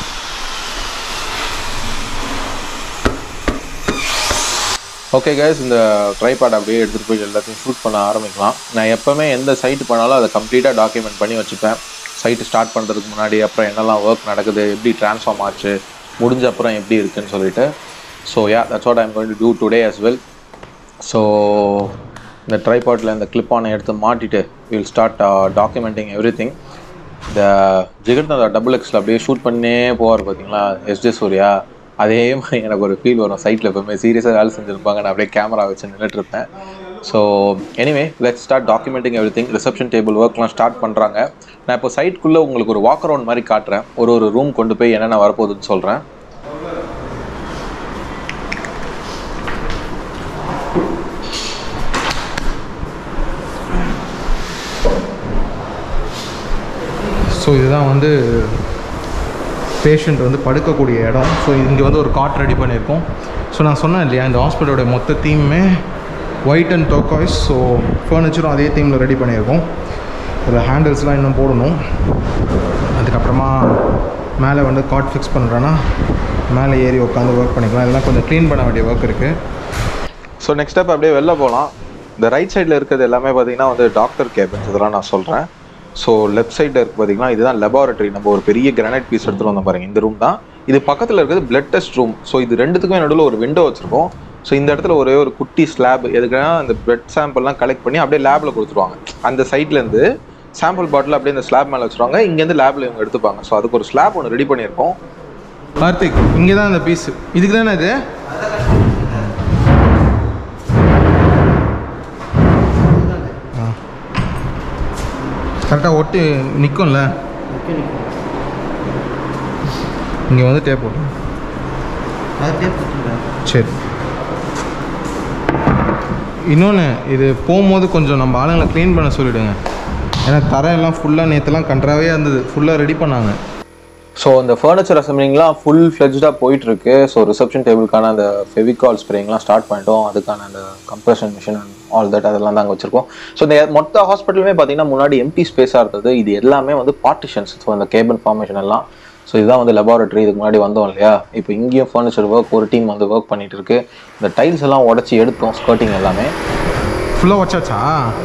ஓகே கைஸ் இந்த ட்ரைபாட் அப்படியே எடுத்துகிட்டு போய் எல்லாத்தையும் ஷூட் பண்ண ஆரம்பிக்கலாம் நான் எப்போவுமே எந்த சைட்டு பண்ணாலும் அதை கம்ப்ளீட்டாக டாக்குமெண்ட் பண்ணி வச்சுப்பேன் சைட்டு ஸ்டார்ட் பண்ணுறதுக்கு முன்னாடி அப்புறம் என்னெல்லாம் ஒர்க் நடக்குது எப்படி ட்ரான்ஸ்ஃபார்ம் ஆச்சு முடிஞ்ச அப்புறம் எப்படி இருக்குன்னு சொல்லிட்டு so yeah that's what I'm going to do today as well so இந்த ட்ரைபாட்டில் இந்த clip ஆனை எடுத்து மாட்டிட்டு will start documenting everything இந்த ஜிகர்தண்டா டபுள் எக்ஸில் அப்படியே ஷூட் பண்ணே போவார் பார்த்தீங்களா எஸ்ஜே சூர்யா அதே மாதிரி எனக்கு ஒரு ஃபீல் வரும் சைட்டில் எப்பவுமே சீரியஸாக வேலை செஞ்சுருப்பாங்க நான் அப்படியே கேமரா வச்சு நின்றுட்டு இருப்பேன் so anyway let start documenting everything reception table ஒர்க்லாம் ஸ்டார்ட் பண்ணுறாங்க நான் இப்போ சைட்குள்ளே உங்களுக்கு ஒரு வாக் அரவுண்ட் மாதிரி காட்டுறேன் ஒரு ஒரு ரூம் கொண்டு போய் என்னென்ன வரப்போகுதுன்னு சொல்கிறேன் ஸோ இதுதான் வந்து பேஷண்ட் வந்து படுக்கக்கூடிய இடம் ஸோ இங்கே வந்து ஒரு காட் ரெடி பண்ணியிருக்கோம் ஸோ நான் சொன்னேன் இல்லையா இந்த ஹாஸ்பிட்டலோட மொத்த தீமுமே ஒயிட் அண்ட் டோக்காய்ஸ் ஸோ ஃபர்னிச்சரும் அதே தீமில் ரெடி பண்ணியிருக்கோம் இதில் ஹேண்டில்ஸ்லாம் இன்னும் போடணும் அதுக்கப்புறமா மேலே வந்து காட் ஃபிக்ஸ் பண்ணுறேன்னா மேலே ஏறி உட்காந்து ஒர்க் பண்ணிக்கலாம் இதெல்லாம் கொஞ்சம் க்ளீன் பண்ண வேண்டிய ஒர்க் இருக்குது ஸோ நெக்ஸ்ட் ஸ்டெப் அப்படியே வெளில போகலாம் இந்த ரைட் சைடில் இருக்கிறது எல்லாமே பார்த்தீங்கன்னா வந்து டாக்டர் கேபின்ஸ் இதெல்லாம் நான் சொல்கிறேன் ஸோ லெஃப்ட் சைடில் இருக்கு பார்த்தீங்கன்னா இதுதான் லெபார்ட்டரி நம்ம ஒரு பெரிய கிரானைட் பீஸ் எடுத்துகிட்டு வந்தோம் பாருங்க இந்த ரூம் தான் இது பக்கத்தில் இருக்கிறது பிளட் டெஸ்ட் ரூம் ஸோ இது ரெண்டுத்துக்குமே நடுவில் ஒரு விண்டோ வச்சுருக்கோம் ஸோ இந்த இடத்துல ஒரே ஒரு குட்டி ஸ்லாப் எதுக்குன்னா அந்த பிளட் சாம்பிள்லாம் கலெக்ட் பண்ணி அப்படியே லேபில் கொடுத்துருவாங்க அந்த சைட்லேருந்து சாம்பிள் பாட்டில் அப்படியே இந்த ஸ்லாப் மேலே வச்சுருவாங்க இங்கேருந்து லேபில் இவங்க எடுத்துப்பாங்க ஸோ அதுக்கு ஒரு ஸ்லாப் ஒன்று ரெடி பண்ணியிருக்கோம் கார்த்திக் இங்கே தான் இந்த பீஸ் இதுக்கு தானே இது கரெக்டாக ஒட்டி நிற்கும்ல இங்கே வந்து டேப் போட்டு அது டேப் கொடுத்துருக்கேன் சரி இன்னொன்று இது போகும்போது கொஞ்சம் நம்ம ஆளுங்களை க்ளீன் பண்ண சொல்லிவிடுங்க ஏன்னா தரையெல்லாம் ஃபுல்லாக நேற்றுலாம் கன்றாவே இருந்தது ஃபுல்லாக ரெடி பண்ணாங்க ஸோ இந்த ஃபர்னிச்சர் அசம்பிளிங்லாம் ஃபுல் ஃப்ளெஜ்டாக போயிட்டு இருக்கு ஸோ ரிசப்ஷன் டேபிளுக்கான அந்த ஃபெவிகால் ஸ்ப்ரேங்லாம் ஸ்டார்ட் பண்ணிட்டோம் அதுக்கான அந்த கம்ப்ரெஷன் மிஷின் ஆல் தட் அதெல்லாம் தான் வச்சிருக்கோம் ஸோ இந்த மொத்த ஹாஸ்பிட்டலுமே பார்த்தீங்கன்னா முன்னாடி எம்டி ஸ்பேஸாக இருந்தது இது எல்லாமே வந்து பார்ட்டிஷன்ஸ் ஸோ அந்த கேபின் ஃபார்மேஷன் எல்லாம் ஸோ இதுதான் வந்து லெபார்ட்டரி இதுக்கு முன்னாடி வந்தோம் இல்லையா இப்போ இங்கேயும் ஃபர்னிச்சர் ஒர்க் ஒரு டீம் வந்து ஒர்க் பண்ணிட்டு இருக்கு இந்த டைல்ஸ் எல்லாம் உடச்சி எடுத்தோம் ஸ்கர்ட்டிங் எல்லாமே ஃபுல்லாக வச்சாச்சா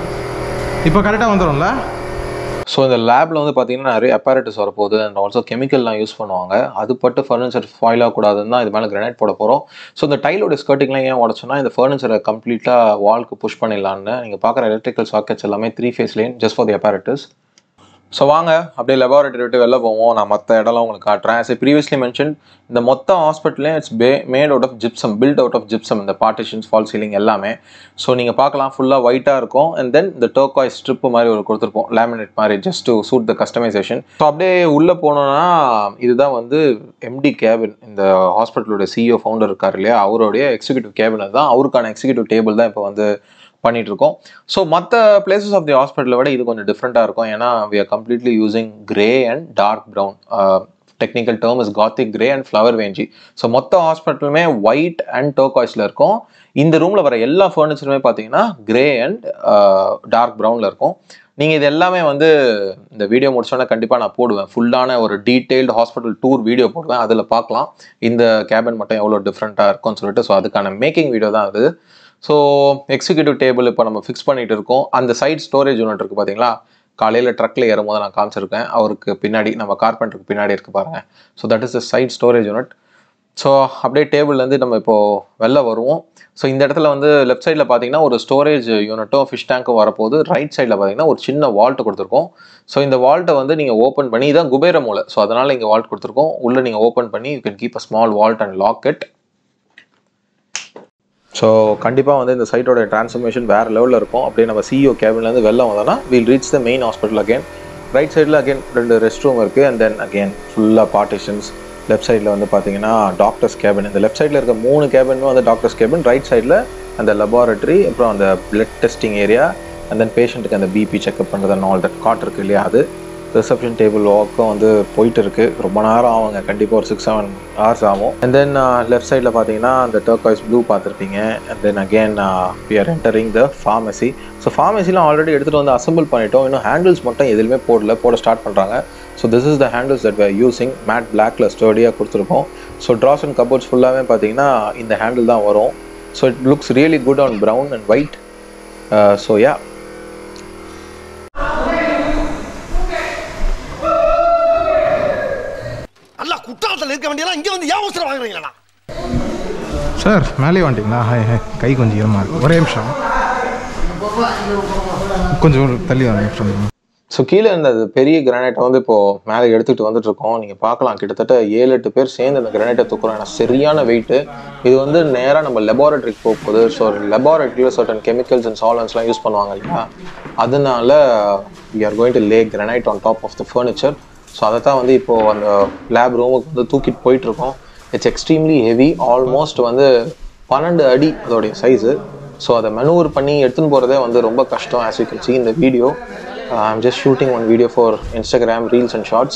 இப்போ கரெக்டாக வந்துடும்ல ஸோ இந்த லேபில் வந்து பார்த்தீங்கன்னா நிறைய அப்பாரட்டஸ் வரப்போகுது அண்ட் ஆல்சோ கெமிக்கல்லாம் யூஸ் பண்ணுவாங்க அது பட்டு ஃபர்னிச்சர் ஃபாயில் ஆகக்கூடாதுன்னு தான் இது மேலே கிரானைட் போட போகிறோம் ஸோ இந்த டைலோட ஸ்கர்ட்டிங்லாம் ஏன் உடச்சோன்னா இந்த ஃபர்னிச்சரை கம்ப்ளீட்டாக வால்க்கு புஷ் பண்ணிடலான்னு நீங்கள் பார்க்குற எலக்ட்ரிக்கல் சாக்கெட்ஸ் எல்லாமே three phase line just for the apparatus so வாங்க அப்படியே லெபார்ட்டரி விட்டு வெளில போவோம் நான் மற்ற இடம்லாம் உங்களுக்கு காட்டுறேன் as I previously mentioned இந்த மொத்த ஹாஸ்பிட்டலே it's be made out of gypsum built out of gypsum இந்த பார்ட்டிஷன்ஸ் ஃபால் சீலிங் எல்லாமே ஸோ நீங்கள் பார்க்கலாம் ஃபுல்லாக ஒயிட்டாக இருக்கும் அண்ட் தென் இந்த டோக்காய் ஸ்ட்ரிப் மாதிரி ஒரு கொடுத்துருப்போம் லேமினேட் மாதிரி just to suit the customisation so அப்படியே உள்ளே போனோம்னா இதுதான் வந்து எம்டி கேபின் இந்த ஹாஸ்பிட்டலோட சிஇஓ ஃபவுண்டர் இருக்கார் இல்லையா அவருடைய எக்ஸிக்யூட்டிவ் கேபின் தான் அவருக்கான எக்ஸிக்யூட்டிவ் டேபிள் தான் இப்போ வந்து பண்ணிட்டு இருக்கோம் ஸோ மற்ற பிளேசஸ் ஆஃப் தி ஹாஸ்பிட்டலை விட இது கொஞ்சம் டிஃப்ரெண்ட்டாக இருக்கும் ஏன்னா we are completely using grey and dark brown technical term is gothic grey and flower wenge so மொத்த ஹாஸ்பிட்டலுமே ஒயிட் அண்ட் டோகாய்ஸில் இருக்கும் இந்த ரூமில் வர எல்லா ஃபர்னிச்சருமே பார்த்தீங்கன்னா கிரே அண்ட் டார்க் ப்ரௌனில் இருக்கும் நீங்கள் இது எல்லாமே வந்து இந்த வீடியோ முடிச்சோன்னே கண்டிப்பாக நான் போடுவேன் ஃபுல்லான ஒரு டீட்டெயில்டு ஹாஸ்பிட்டல் டூர் வீடியோ போடுவேன் அதில் பார்க்கலாம் இந்த கேபின் மட்டும் எவ்வளோ டிஃப்ரெண்ட்டாக இருக்கும்னு சொல்லிட்டு ஸோ அதுக்கான மேக்கிங் வீடியோ தான் அது ஸோ எக்ஸிக்யூட்டிவ் டேபிள் இப்போ நம்ம ஃபிக்ஸ் பண்ணிட்டு இருக்கோம் அந்த சைட் ஸ்டோரேஜ் யூனிட் இருக்குது பார்த்தீங்களா காலையில் ட்ரக்கில் ஏறும்போது நான் காமிச்சிருக்கேன் அவருக்கு பின்னாடி நம்ம கார்பெண்டருக்கு பின்னாடி இருக்கு பாருங்க so that is the side storage unit so அப்படியே டேபிள்லேருந்து நம்ம இப்போது வெளில வருவோம் ஸோ இந்த இடத்துல வந்து லெஃப்ட் சைடில் பார்த்தீங்கன்னா ஒரு ஸ்டோரேஜ் யூனிட்டும் ஃபிஷ் டேங்க்கும் வரப்போகுது ரைட் சைடில் பார்த்தீங்கன்னா ஒரு சின்ன வால்ட்டு கொடுத்துருக்கோம் ஸோ இந்த வால்ட்டை வந்து நீங்கள் ஓப்பன் பண்ணி இதான் குபேர மூலை ஸோ அதனால் இங்கே வால்ட் கொடுத்துருக்கோம் உள்ளே நீங்கள் ஓப்பன் பண்ணி you can keep a small vault and lock it so கண்டிப்பாக வந்து இந்த சைட்டோட டிரான்ஸ்ஃபர்மேஷன் வேறு லெவலில் இருக்கும் அப்படியே நம்ம சிஇஓ கேபின்லேருந்து வெளில வந்தோம்னா will reach the main hospital again right சைடில் அகேன் ரெண்டு ரெஸ்ட் ரூம் இருக்குது அண்ட் தென் அகேன் ஃபுல்லாக பார்ட்டிஷன்ஸ் லெஃப்ட் சைடில் வந்து பார்த்தீங்கன்னா டாக்டர்ஸ் கேபின் இந்த லெஃப்ட் சைடில் இருக்க மூணு கேபினுமே வந்து டாக்டர்ஸ் கேபின் ரைட் சைடில் அந்த லெபார்ட்டரி அப்புறம் அந்த blood testing area and then பேஷண்ட்டுக்கு அந்த பிபி செக்அப் பண்ணுறது அண்ட் ஆல் தட் காட் இருக்கு இல்லையா அது ரிசப்ஷன் டேபிள் ஒர்க்கும் வந்து போயிட்டு இருக்கு ரொம்ப நேரம் ஆகுங்க கண்டிப்பாக ஒரு சிக்ஸ் செவன் ஹவர்ஸ் ஆகும் அண்ட் தென் லெஃப்ட் சைடில் பார்த்தீங்கன்னா அந்த டர்காய்ஸ் ப்ளூ பார்த்துருப்பீங்க and then again we are entering the pharmacy so ஃபார்மசிலாம் ஆல்ரெடி எடுத்துகிட்டு வந்து அசம்பிள் பண்ணிட்டோம் இன்னும் ஹேண்டில்ஸ் மட்டும் எதுவுமே போடல போட ஸ்டார்ட் பண்ணுறாங்க so this is the handles that we're using matte பிளாக்ல ஸ்டோடியாக கொடுத்துருக்கோம் ஸோ ட்ராஸ் அண்ட் கபோர்ட்ஸ் ஃபுல்லாகவே பார்த்தீங்கன்னா இந்த ஹேண்டில் தான் வரும் so it looks really good on brown and white so yeah நல்லா குற்றாலத்தில் இருக்க வேண்டியெல்லாம் இங்க வந்து ஏன் அவசரம் வாங்குறீங்களா சார் மேலே வந்துட்டீங்களா ஹாய் ஹாய் கை கொஞ்சம் ஈரமாக இருக்குது ஒரே நிமிஷம் கொஞ்சம் தள்ளி வர நிமிஷம் ஸோ கீழே இருந்த அது பெரிய கிரானைட்டை வந்து இப்போ மேலே எடுத்துகிட்டு வந்துட்டு இருக்கோம் நீங்கள் பார்க்கலாம் கிட்டத்தட்ட ஏழு எட்டு பேர் சேர்ந்து அந்த கிரானைட்டை தூக்குறோம் ஏன்னா சரியான வெயிட்டு இது வந்து நேராக நம்ம லெபார்டரிக்கு போக போகுது ஸோ லெபார்டரியில் சர்டன் கெமிக்கல்ஸ் அண்ட் சாலன்ஸ்லாம் யூஸ் பண்ணுவாங்க இல்லையா அதனால we are going to lay granite on top of the furniture so அதை தான் வந்து இப்போது அந்த லேப் ரூமுக்கு வந்து தூக்கிட்டு போயிட்டுருக்கோம் இட்ஸ் எக்ஸ்ட்ரீம்லி ஹெவி ஆல்மோஸ்ட் வந்து பன்னெண்டு அடி அதோடைய சைஸு ஸோ அதை மெனூவர் பண்ணி எடுத்துன்னு போகிறதே வந்து ரொம்ப கஷ்டம் ஆஸ் யூ கேன் see இந்த video I'm just shooting one video for Instagram reels and shorts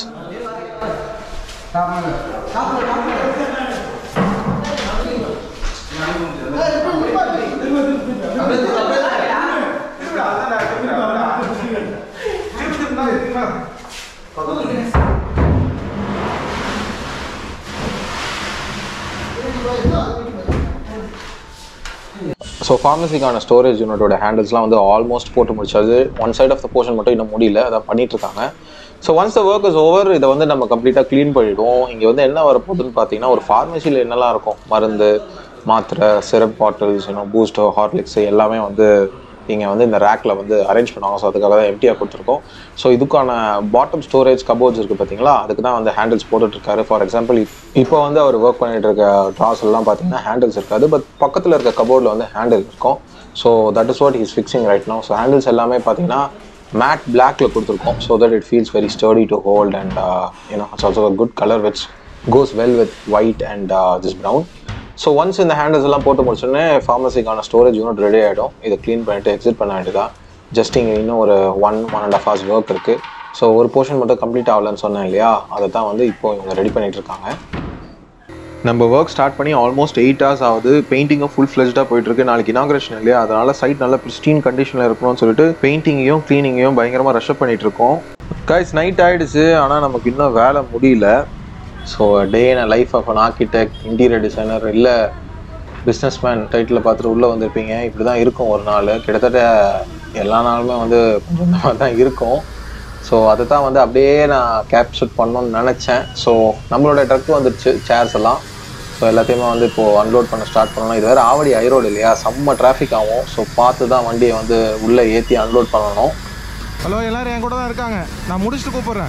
so ஃபார்மசிக்கான ஸ்டோரேஜ் யூனிட்டோட ஹேண்டில்ஸ்லாம் வந்து ஆல்மோஸ்ட் போட்டு முடிச்சாது one side of the portion மட்டும் இன்னும் முடியல அதை பண்ணிட்டு இருக்காங்க so once the work is over இதை வந்து நம்ம கம்ப்ளீட்டாக க்ளீன் பண்ணிடுவோம் இங்கே வந்து என்ன வரப்போகுதுன்னு பார்த்தீங்கன்னா ஒரு ஃபார்மசியில் என்னெல்லாம் இருக்கும் மருந்து மாத்திரை சிரப் பாட்டில்ஸ் இன்னும் பூஸ்டோ ஹார்லிக்ஸ் எல்லாமே வந்து இங்கே வந்து இந்த ரேக்கில் வந்து அரேஞ்ச் பண்ணுவாங்க ஸோ அதுக்காக தான் எம்டியாக கொடுத்துருக்கோம் ஸோ இதுக்கான பாட்டம் ஸ்டோரேஜ் கபோர்ட்ஸ் இருக்குது பார்த்தீங்களா அதுக்கு தான் வந்து ஹேண்டில்ஸ் போட்டுட்ருக்காரு ஃபார் எக்ஸாம்பிள் இப்போ வந்து அவர் ஒர்க் பண்ணிட்டு இருக்க ட்ராஸ் எல்லாம் பார்த்தீங்கன்னா ஹேண்டில்ஸ் இருக்காது பட் பக்கத்தில் இருக்க கபோர்டில் வந்து ஹேண்டில் இருக்கும் so that is what is fixing right no so handles எல்லாமே பார்த்தீங்கன்னா மேட் பிளாக்ல கொடுத்துருக்கோம் so that it feels very sturdy to hold and you know it's also good colour which goes well with white and this brown so once இந்த handles எல்லாம் போட்டு முடிச்சோடனே ஃபார்மசிக்கான storage unit ready ஆகிடும் இதை க்ளீன் பண்ணிட்டு எக்ஸிட் பண்ண வேண்டியதான் ஜஸ்ட் இங்கே இன்னும் ஒரு one one and half hours work இருக்குது ஸோ ஒரு போர்ஷன் மட்டும் கம்ப்ளீட் ஆகலன்னு சொன்னேன் இல்லையா அதை தான் வந்து இப்போ இவங்க ரெடி பண்ணிட்டு இருக்காங்க நம்ம ஒர்க் ஸ்டார்ட் பண்ணி ஆல்மோஸ்ட் எயிட் ஹவர்ஸ் ஆகுது பெயிண்டிங்கும் ஃபுல் ஃப்ளெஜ்டாக போயிட்டு இருக்கு நாளைக்கு இனாகிரேஷன் இல்லையா அதனால சைட் நல்ல ப்ரிஸ்டீன் கண்டிஷனில் இருக்கணும்னு சொல்லிட்டு பெயிண்டிங்கையும் க்ளீனிங்கையும் பயங்கரமாக ரஷ்அப் பண்ணிட்டு இருக்கோம் கைஸ் நைட் ஆயிடுச்சு ஆனால் நமக்கு இன்னும் வேலை முடியல so day in life of an architect interior designer இல்லை பிஸ்னஸ் மேன் டைட்டில் பார்த்துட்டு உள்ளே வந்திருப்பீங்க இப்படி தான் இருக்கும் ஒரு நாள் கிட்டத்தட்ட எல்லா நாளுமே வந்து கொஞ்சம் இந்த மாதிரி தான் இருக்கும் ஸோ அதை தான் வந்து அப்படியே நான் கேப்சர் பண்ணணும்னு நினச்சேன் ஸோ நம்மளோட ட்ரக் வந்துடுச்சு சேர்ஸ் எல்லாம் ஸோ எல்லாத்தையுமே வந்து இப்போது அன்லோட் பண்ண ஸ்டார்ட் பண்ணணும் இது வேறு ஆவடி ஐரோடு இல்லையா செம்ம டிராஃபிக் ஆகும் ஸோ பார்த்து தான் வண்டியை வந்து உள்ளே ஏற்றி அன்லோட் பண்ணணும் ஹலோ எல்லாரும் என் கூட தான் இருக்காங்க நான் முடிச்சுட்டு கூப்பிட்றேன்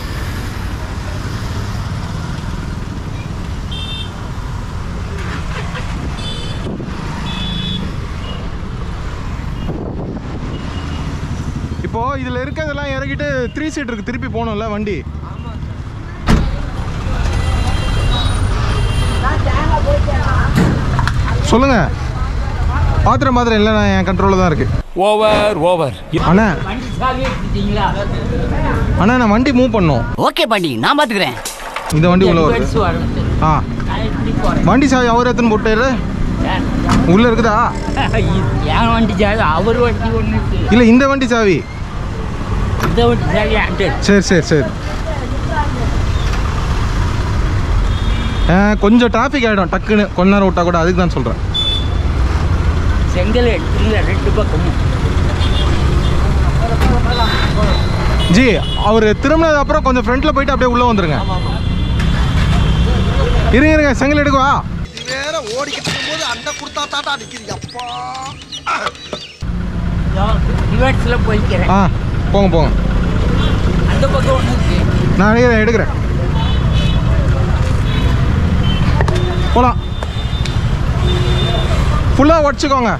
இப்போ இதுல இருக்கிறதெல்லாம் இறக்கிட்டு த்ரீ சீட்டருக்கு திருப்பி போகணும்ல வண்டி சொல்லுங்க பாத்திரம் பாத்திரம் இல்லை நான் என் கண்ட்ரோலில் தான் இருக்கு ஓவர் ஓவர் அண்ணா அண்ணா நான் வண்டி மூவ் பண்ணோம் ஓகே பாண்டி நான் பாத்துக்கிறேன் இந்த வண்டி உள்ள வருது ஆ வண்டி சாவி அவர் எத்தனை போட்டாரு உள்ள இருக்குதா என் வண்டி சாவி அவர் வண்டி ஒன்று இல்ல இந்த வண்டி சாவி இந்த வண்டி சாவி ஆண்டு சரி சரி சரி ஆ, கொஞ்சம் டிராஃபிக் ஆகிடும் டக்குன்னு கொஞ்ச நேரம் விட்டா கூட அதுக்கு தான் சொல்கிறேன் செங்கல் எடுத்துல ரெண்டு பக்கமும் ஜி அவர் திரும்பினது அப்புறம் கொஞ்சம் ஃப்ரண்ட்டில் போயிட்டு அப்படியே உள்ளே வந்துருங்க இருங்க இருங்க செங்கல் எடுக்கவா இது வேற ஓடிக்கிட்டு இருக்கும்போது அண்டை கொடுத்தா தாட்டா நிக்கிறீங்க அப்பா ரிவர்ஸில் போய்க்கிறேன் ஆ போங்க போங்க அந்த பக்கம் ஒன்று இருக்கு நான் எடுக்கிறேன் எடுக்கிறேன் போகலாம் ஃபுல்லாக உடச்சிக்கோங்க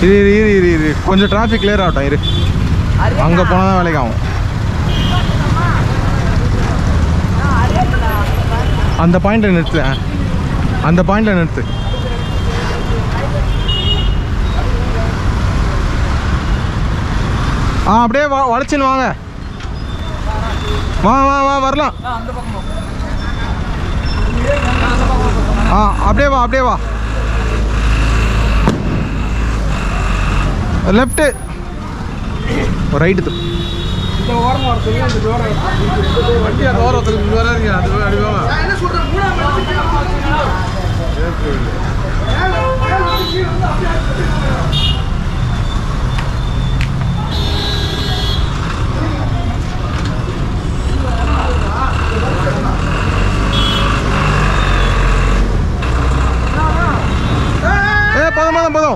இரு இரு இரு இரு இரு கொஞ்சம் டிராஃபிக் கிளியர் ஆகட்டும் இரு அங்கே போனால் தான் வேலைக்கு ஆகும் அந்த பாயிண்ட்டை நிறுத்து ஆ. அந்த பாயிண்ட்டை நிறுத்து ஆ அப்படியே வா வளைச்சின்னு வாங்க வா வா வா வரலாம் ஆ அப்படியே வா அப்படியே வா லெஃப்ட்டு ரைட்டு வண்டி அந்த ஓரத்துக்கு வராதுங்க அது அப்படி வாங்க நான் என்ன சொல்றேன் மூணாம் இடத்துக்கு கீழே போகாதீங்க. மேல- மேல வந்து கீழே வந்து அப்படியே அடிச்சுட்டு ஏ போதும் போதும் போதும்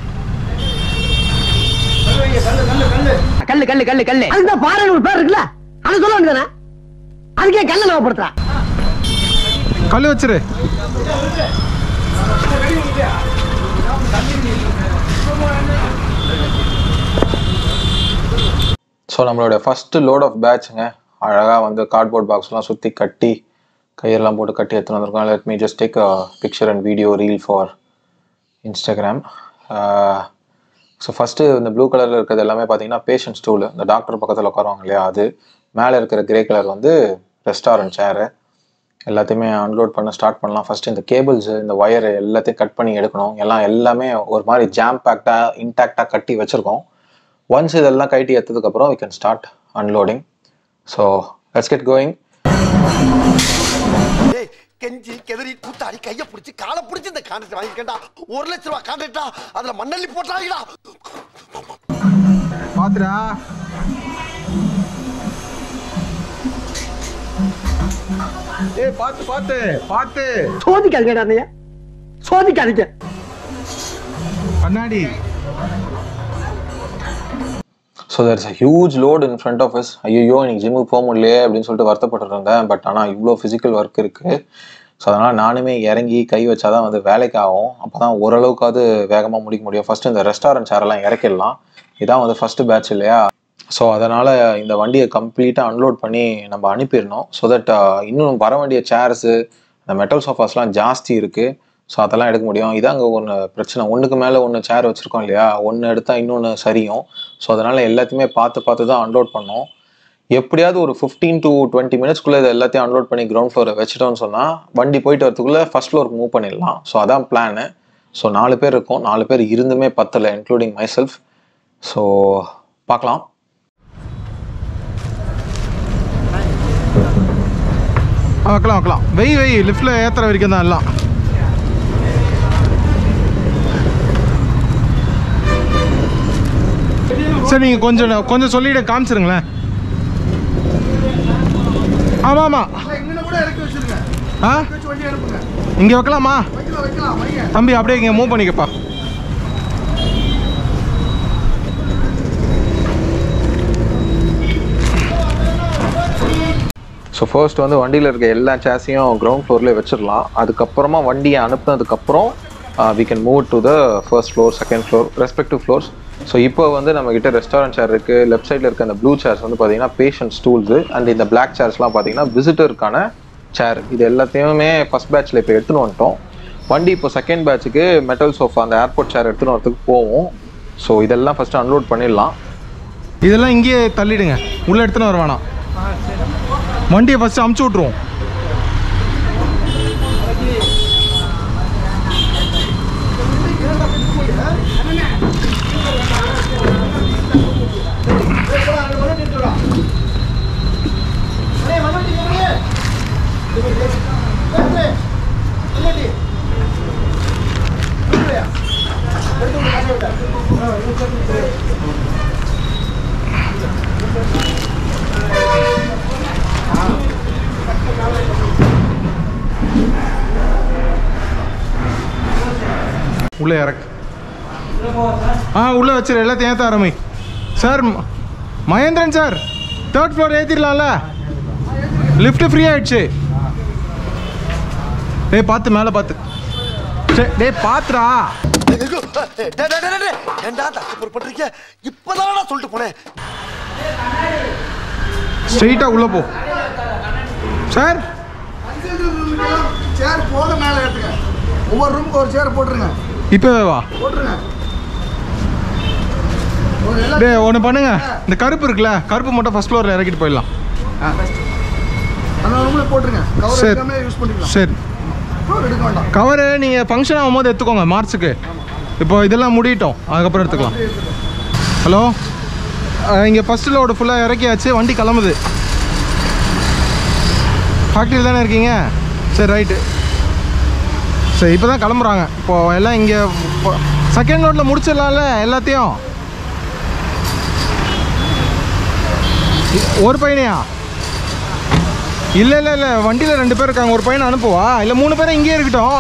கல்லு கல்லு கல்லு கல்லு அதுதான் பாறை ஒரு பேர் இருக்குல்ல அது சொல்ல வேண்டியதானே அதுக்கே கல்ல ஞாபகப்படுத்துறா கல் வச்சிரு ஸோ நம்மளோட ஃபஸ்ட்டு லோட் ஆஃப் பேட்சுங்க அழகாக வந்து கார்ட்போர்ட் பாக்ஸ்லாம் சுற்றி கட்டி கயிறெல்லாம் போட்டு கட்டி எடுத்துன்னு வந்திருக்கோம் let me just take picture and video reel for Instagram so first இந்த ப்ளூ கலரில் இருக்கிறது எல்லாமே பார்த்தீங்கன்னா பேஷண்ட் ஸ்டூல் இந்த டாக்டர் பக்கத்தில் உட்காருவாங்க இல்லையா அது மேலே இருக்கிற கிரே கலர் வந்து ரெஸ்டாரண்ட் சேரு எல்லாத்தையுமே அன்லோட் பண்ண ஸ்டார்ட் பண்ணலாம் ஃபஸ்ட்டு இந்த கேபிள்ஸு இந்த ஒயரு எல்லாத்தையும் கட் பண்ணி எடுக்கணும் எல்லாம் எல்லாமே ஒரு மாதிரி ஜாம் பேக்டாக இன்டாக்டாக கட்டி வச்சுருக்கோம் ஒன்ஸ் இதெல்லாம் கைட்டி எடுத்ததுக்கப்புறம் we can start unloading so let's get going டேய் கெஞ்சி கெதறி கூத்தாடி கைய பிடிச்சி காலை பிடிச்சி இந்த கான்ட்ராக்ட் வாங்கிக்கண்டா ஒரு லட்ச ரூபா கான்ட்ராக்டா அதுல மண்ணள்ளி போட்டாங்கடா பாத்துடா ஏய் பாத்து பாத்து பாத்து சோதிக்காதீங்க அண்ணையா சோதிக்காதீங்க கண்ணாடி so there's a huge load in front of us ஐயோ இன்னைக்கு ஜிம்முக்கு போக முடியலையே அப்படின்னு சொல்லிட்டு வருத்தப்பட்டு இருந்தேன் பட் ஆனால் இவ்வளோ ஃபிசிக்கல் ஒர்க் இருக்குது ஸோ அதனால் நானுமே இறங்கி கை வச்சாதான் வந்து வேலைக்கு ஆகும் அப்போ தான் ஓரளவுக்காவது வேகமாக முடிக்க முடியும் ஃபஸ்ட்டு இந்த ரெஸ்டாரண்ட் சேரெல்லாம் இறக்கிடலாம் இதான் வந்து ஃபஸ்ட்டு பேட்ச் இல்லையா ஸோ அதனால் இந்த வண்டியை கம்ப்ளீட்டாக அன்லோட் பண்ணி நம்ம அனுப்பிடணும் ஸோ தட் இன்னும் வர வேண்டிய சேர்ஸு இந்த மெட்டல் சோஃபாஸ்லாம் ஜாஸ்தி இருக்குது ஸோ அதெல்லாம் எடுக்க முடியும் இதாங்க ஒன்று பிரச்சனை ஒன்றுக்கு மேலே ஒன்று சேர் வச்சுருக்கோம் இல்லையா ஒன்று எடுத்தால் இன்னொன்று சரியும் ஸோ அதனால் எல்லாத்தையுமே பார்த்து பார்த்து தான் அன்லோட் பண்ணோம் எப்படியாவது ஒரு ஃபிஃப்டீன் டு டுவெண்ட்டி மினிட்ஸ்க்குள்ளே இதை எல்லாத்தையும் அன்லோட் பண்ணி கிரவுண்ட் ஃப்ளோரை வச்சுட்டோம்னு சொன்னால் வண்டி போயிட்டு வரதுக்குள்ளே ஃபர்ஸ்ட் ஃப்ளோருக்கு மூவ் பண்ணிடலாம் ஸோ அதான் பிளானு ஸோ நாலு பேர் இருக்கோம் நாலு பேர் இருந்துமே பத்தலை இன்க்ளூடிங் மை செல்ஃப் ஸோ பார்க்கலாம் ஆ வைக்கலாம் வைக்கலாம் வெய் வெய் லிஃப்ட்டில் ஏற்றுற வரைக்கும் தான் எல்லாம் சரி நீங்கள் கொஞ்சம் கொஞ்சம் சொல்லிவிட காமிச்சிருங்களேன் ஆமாம் ஆமாம் இல்லை, இங்கன கூட இறக்கி வச்சிருங்க ஆ வச்சு வண்டி அனுப்புங்க இங்கே வைக்கலாமா வைக்கலாம் வைக்கலாம் வைங்க தம்பி அப்படியே இங்கே மூவ் பண்ணிக்கப்பா ஸோ ஃபர்ஸ்ட் வந்து வண்டியில் இருக்க எல்லா சேஸையும் கிரவுண்ட் ஃப்ளோர்லேயே வச்சிடலாம் அதுக்கப்புறமா வண்டியை அனுப்புனதுக்கப்புறம் we can move to the first floor second floor respective floors so இப்போ வந்து நம்ம கிட்ட ரெஸ்டாரண்ட் சேர் இருக்குது லெஃப்ட் சைடில் இருக்க அந்த ப்ளூ சேர்ஸ் வந்து பார்த்தீங்கன்னா பேஷண்ட் ஸ்டூல்ஸு அண்ட் இந்த பிளாக் சேர்ஸ்லாம் பார்த்தீங்கன்னா விசிட்டருக்கான சேர் இது எல்லாத்தையுமே ஃபர்ஸ்ட் பேட்ச்சில் இப்போ எடுத்துன்னு வந்துட்டோம் வண்டி இப்போ செகண்ட் பேட்சுக்கு மெட்டல் சோஃபா அந்த ஏர்போர்ட் சேர் எடுத்துன்னு வரதுக்கு போவோம் ஸோ இதெல்லாம் ஃபஸ்ட்டு அன்லோட் பண்ணிடலாம் இதெல்லாம் இங்கேயே தள்ளிடுங்க உள்ளே எடுத்துன்னு வர வேணாம் வண்டியை ஃபஸ்ட்டு அமுச்சு விட்ருவோம் உள்ளே இறக்கு ஆ உள்ளே வச்சிரு எல்லாத்தையும் ஏற்ற ஆரம்பி சார் ம- மகேந்திரன் சார் தேர்ட் ஃப்ளோர் ஏற்றிடலாம்ல லிஃப்ட் ஃப்ரீ ஆயிடுச்சு டேய் பார்த்து மேலே பார்த்து சரி டேய் பார்த்துடா ஐயோ டேய், டேய், டேய், டேய், ஏன்டா தச்சு பொறுப்பட்டுருக்க இப்பதான் சொல்லிட்டு போனேன் ஸ்ட்ரெயிட்டாக உள்ளே போ சார் சேர் போக மேலே ஏற்றுங்க ஒவ்வொரு ரூமுக்கு ஒரு சேர் போட்டுருங்க இப்போவே வா போட்டுருங்க ஒரு எல்லா டே ஒன்று பண்ணுங்க இந்த கருப்பு இருக்குல்ல கருப்பு மட்டும் ஃபர்ஸ்ட் ஃப்ளோரில் இறக்கிட்டு போயிடலாம் அந்த ரூமில் போட்டுருங்க கவர் சரி. எடுக்காம யூஸ் பண்ணிக்கலாம் சரி கவர் எடுக்க வேண்டாம் கவரு நீங்கள் ஃபங்க்ஷன் ஆகும்போது எடுத்துக்கோங்க மார்ச்சுக்கு இப்போ இதெல்லாம் முடியட்டும் அதுக்கப்புறம் எடுத்துக்கலாம் ஹலோ இங்கே ஃபஸ்ட் லோடு ஃபுல்லாக இறக்கியாச்சு வண்டி கிளம்புது ஃபேக்ட்ரியில் தானே இருக்கீங்க சரி ரைட்டு சரி இப்போ தான் கிளம்புறாங்க இப்போ எல்லாம் இங்கே செகண்ட் லோட்டில் முடிச்சிடலாம்ல எல்லாத்தையும் ஒரு பையனையா இல்லை இல்லை இல்லை வண்டியில் ரெண்டு பேர் இருக்காங்க ஒரு பையனை அனுப்புவா இல்லை மூணு பேரும் இங்கேயே இருக்கட்டும்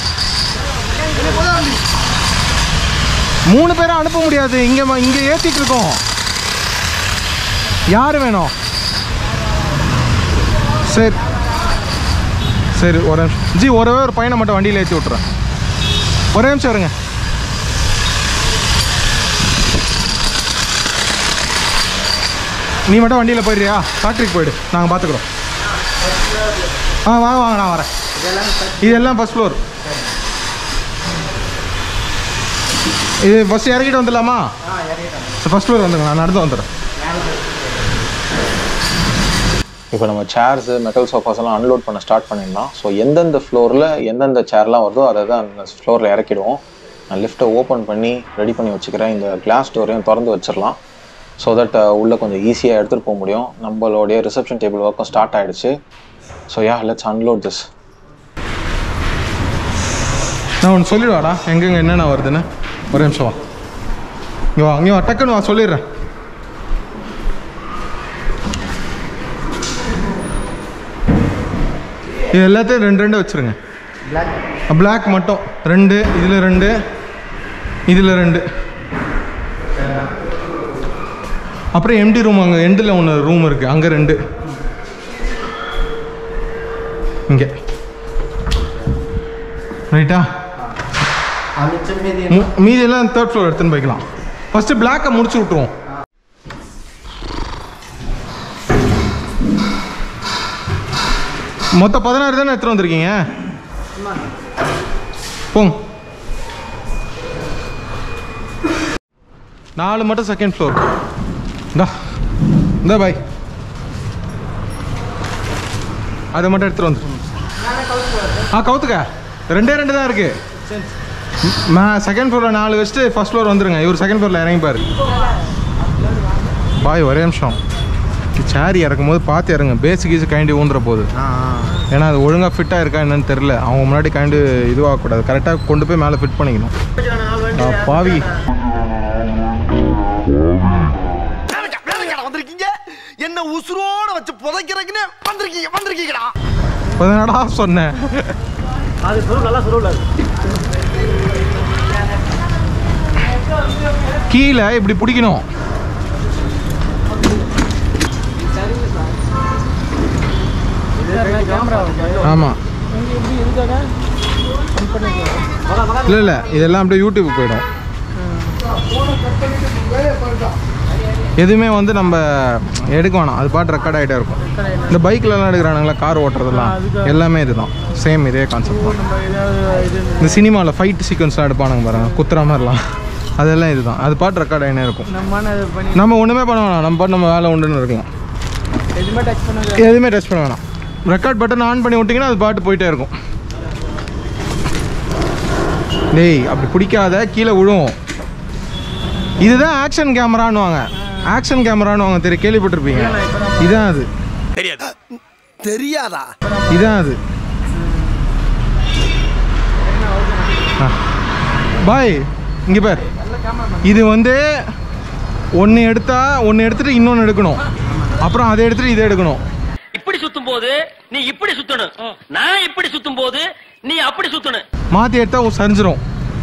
மூணு பேரும் அனுப்ப முடியாது இங்கே இங்கே ஏற்றிட்டு இருக்கோம் யார் வேணும் சரி சரி ஒரு நிமிஷம் ஜி ஒரே ஒரு பையனை மட்டும் வண்டியில் ஏற்றி விட்றேன் ஒரே நிமிஷம் இருங்க நீ மட்டும் வண்டியில் போயிடுறியா ஃபேக்ட்ரிக்கு போயிடு நாங்கள் பார்த்துக்குறோம் ஆ வாங்க வாங்க நான் வரேன் இதெல்லாம் ஃபர்ஸ்ட் ஃப்ளோர் இது ஃபஸ்ட் இறக்கிட்டு வந்துடலாமா ஃபர்ஸ்ட் ஃப்ளோர் வந்துங்க நான் நடந்து வந்துடுறேன் இப்போ நம்ம சேர்ஸு மெட்டல் சோஃபாஸ் எல்லாம் அன்லோட் பண்ண ஸ்டார்ட் பண்ணிடலாம் ஸோ எந்தெந்த ஃப்ளோரில் எந்தெந்த சேர்லாம் வருதோ அதை தான் அந்த ஃப்ளோரில் இறக்கிடுவோம் நான் லிஃப்ட்டை ஓப்பன் பண்ணி ரெடி பண்ணி வச்சுக்கிறேன் இந்த கிளாஸ் டோரையும் திறந்து வச்சிடலாம் ஸோ தட் உள்ளே கொஞ்சம் ஈஸியாக எடுத்துகிட்டு போக முடியும் நம்மளுடைய ரிசப்ஷன் டேபிள் ஒர்க்கும் ஸ்டார்ட் ஆகிடுச்சு so yeah let's unload this நான் ஒன்று சொல்லிடுவாடா எங்கெங்க என்னென்ன வருதுன்னு ஒரே நிமிஷம் வா இங்கே வா இங்கே வா டக்குன்னு வா சொல்லிடுறேன் இது எல்லாத்தையும் ரெண்டு ரெண்டு வச்சுருங்க பிளாக் மட்டும் ரெண்டு இதில் ரெண்டு இதில் ரெண்டு அப்புறம் எம்டி ரூம் அங்கே எண்டில் ஒன்று ரூம் இருக்குது அங்கே ரெண்டு இங்கே ரைட்டா மு- மீதி எல்லாம் தேர்ட் ஃப்ளோர் எடுத்துன்னு போய்க்கலாம் ஃபர்ஸ்ட் பிளாக்கை முடிச்சு விட்ருவோம் மொத்தம் பதினாறு தானே எடுத்துட்டு வந்திருக்கீங்க போங்க நாலு மட்டும் செகண்ட் ஃப்ளோர் இந்தா இந்த பாய் அதை மட்டும் எடுத்துட்டு வந்து ஆ கவுத்துக்க ரெண்டே ரெண்டு தான் இருக்கு செகண்ட் ஃப்ளோரில் நாலு வச்சுட்டு ஃபர்ஸ்ட் ஃப்ளோர் வந்துருங்க இவர் செகண்ட் ஃப்ளோரில் இறங்கி பாரு பாய் ஒரே நிமிஷம் சேர் இறக்கும் போது பார்த்து இறங்க பேசிக் ஈஸு கைண்டி ஊந்துற போகுது ஏன்னா அது ஒழுங்காக ஃபிட்டாக இருக்கா என்னன்னு தெரில அவங்க முன்னாடி கைண்டு இதுவாகக்கூடாது கரெக்டாக கொண்டு போய் மேலே ஃபிட் பண்ணிக்கணும் ஆ, பாவி வேலைக்கா வேலைக்காடா வந்திருக்கீங்க என்ன உசுரோட வச்சு புதைக்கிறதுக்குன்னு வந்திருக்கீங்க வந்திருக்கீங்கடா இப்போ என்னடா சொன்னேன் கீழே இப்படி பிடிக்கணும் ஆமாம் இல்லை இல்லை இதெல்லாம் அப்படியே யூடியூப் போயிடும் எதுவுமே வந்து நம்ம எடுக்க வேணாம் அது பாட்டு ரெக்கார்ட் ஆகிட்டே இருக்கும் இந்த பைக்லலாம் எடுக்கிறானுங்களா கார் ஓட்டுறதெல்லாம் எல்லாமே இதுதான் சேம் இதே கான்செப்ட் தான் இந்த சினிமாவில் ஃபைட் சீக்வன்ஸ்லாம் எடுப்பானுங்க பாருங்க குத்துற மாதிரிலாம் அதெல்லாம் இதுதான் அது பாட்டு ரெக்கார்ட் ஆகினே இருக்கும் நம்ம ஒன்றுமே பண்ண வேணாம் நம்ம பாட்டு நம்ம வேலை உண்டுன்னு இருக்கலாம் எதுவுமே டச் பண்ண வேணாம் ரெக்கார்ட் பட்டன் ஆன் பண்ணி விட்டிங்கன்னா அது பாட்டு போயிட்டே இருக்கும் டேய் அப்படி பிடிக்காத கீழே விழுவும் இதுதான் ஆக்ஷன் கேமரான்னுவாங்க ஆக்ஷன் கேமரான்னுவாங்க தெரியும் கேள்விப்பட்டிருப்பீங்க இதான் அது தெரியாதா இதான் அது பாய் இங்கே பார் இது வந்து ஒன்று எடுத்தா ஒன்று எடுத்துட்டு இன்னொன்று எடுக்கணும் அப்புறம் அதை எடுத்துட்டு இதை எடுக்கணும் இப்படி சுத்தும் போது நீ இப்படி சுத்தணும் நான் இப்படி சுத்தும் போது நீ அப்படி சுத்தணும் மாற்றி எடுத்தால் சரிஞ்சிரும்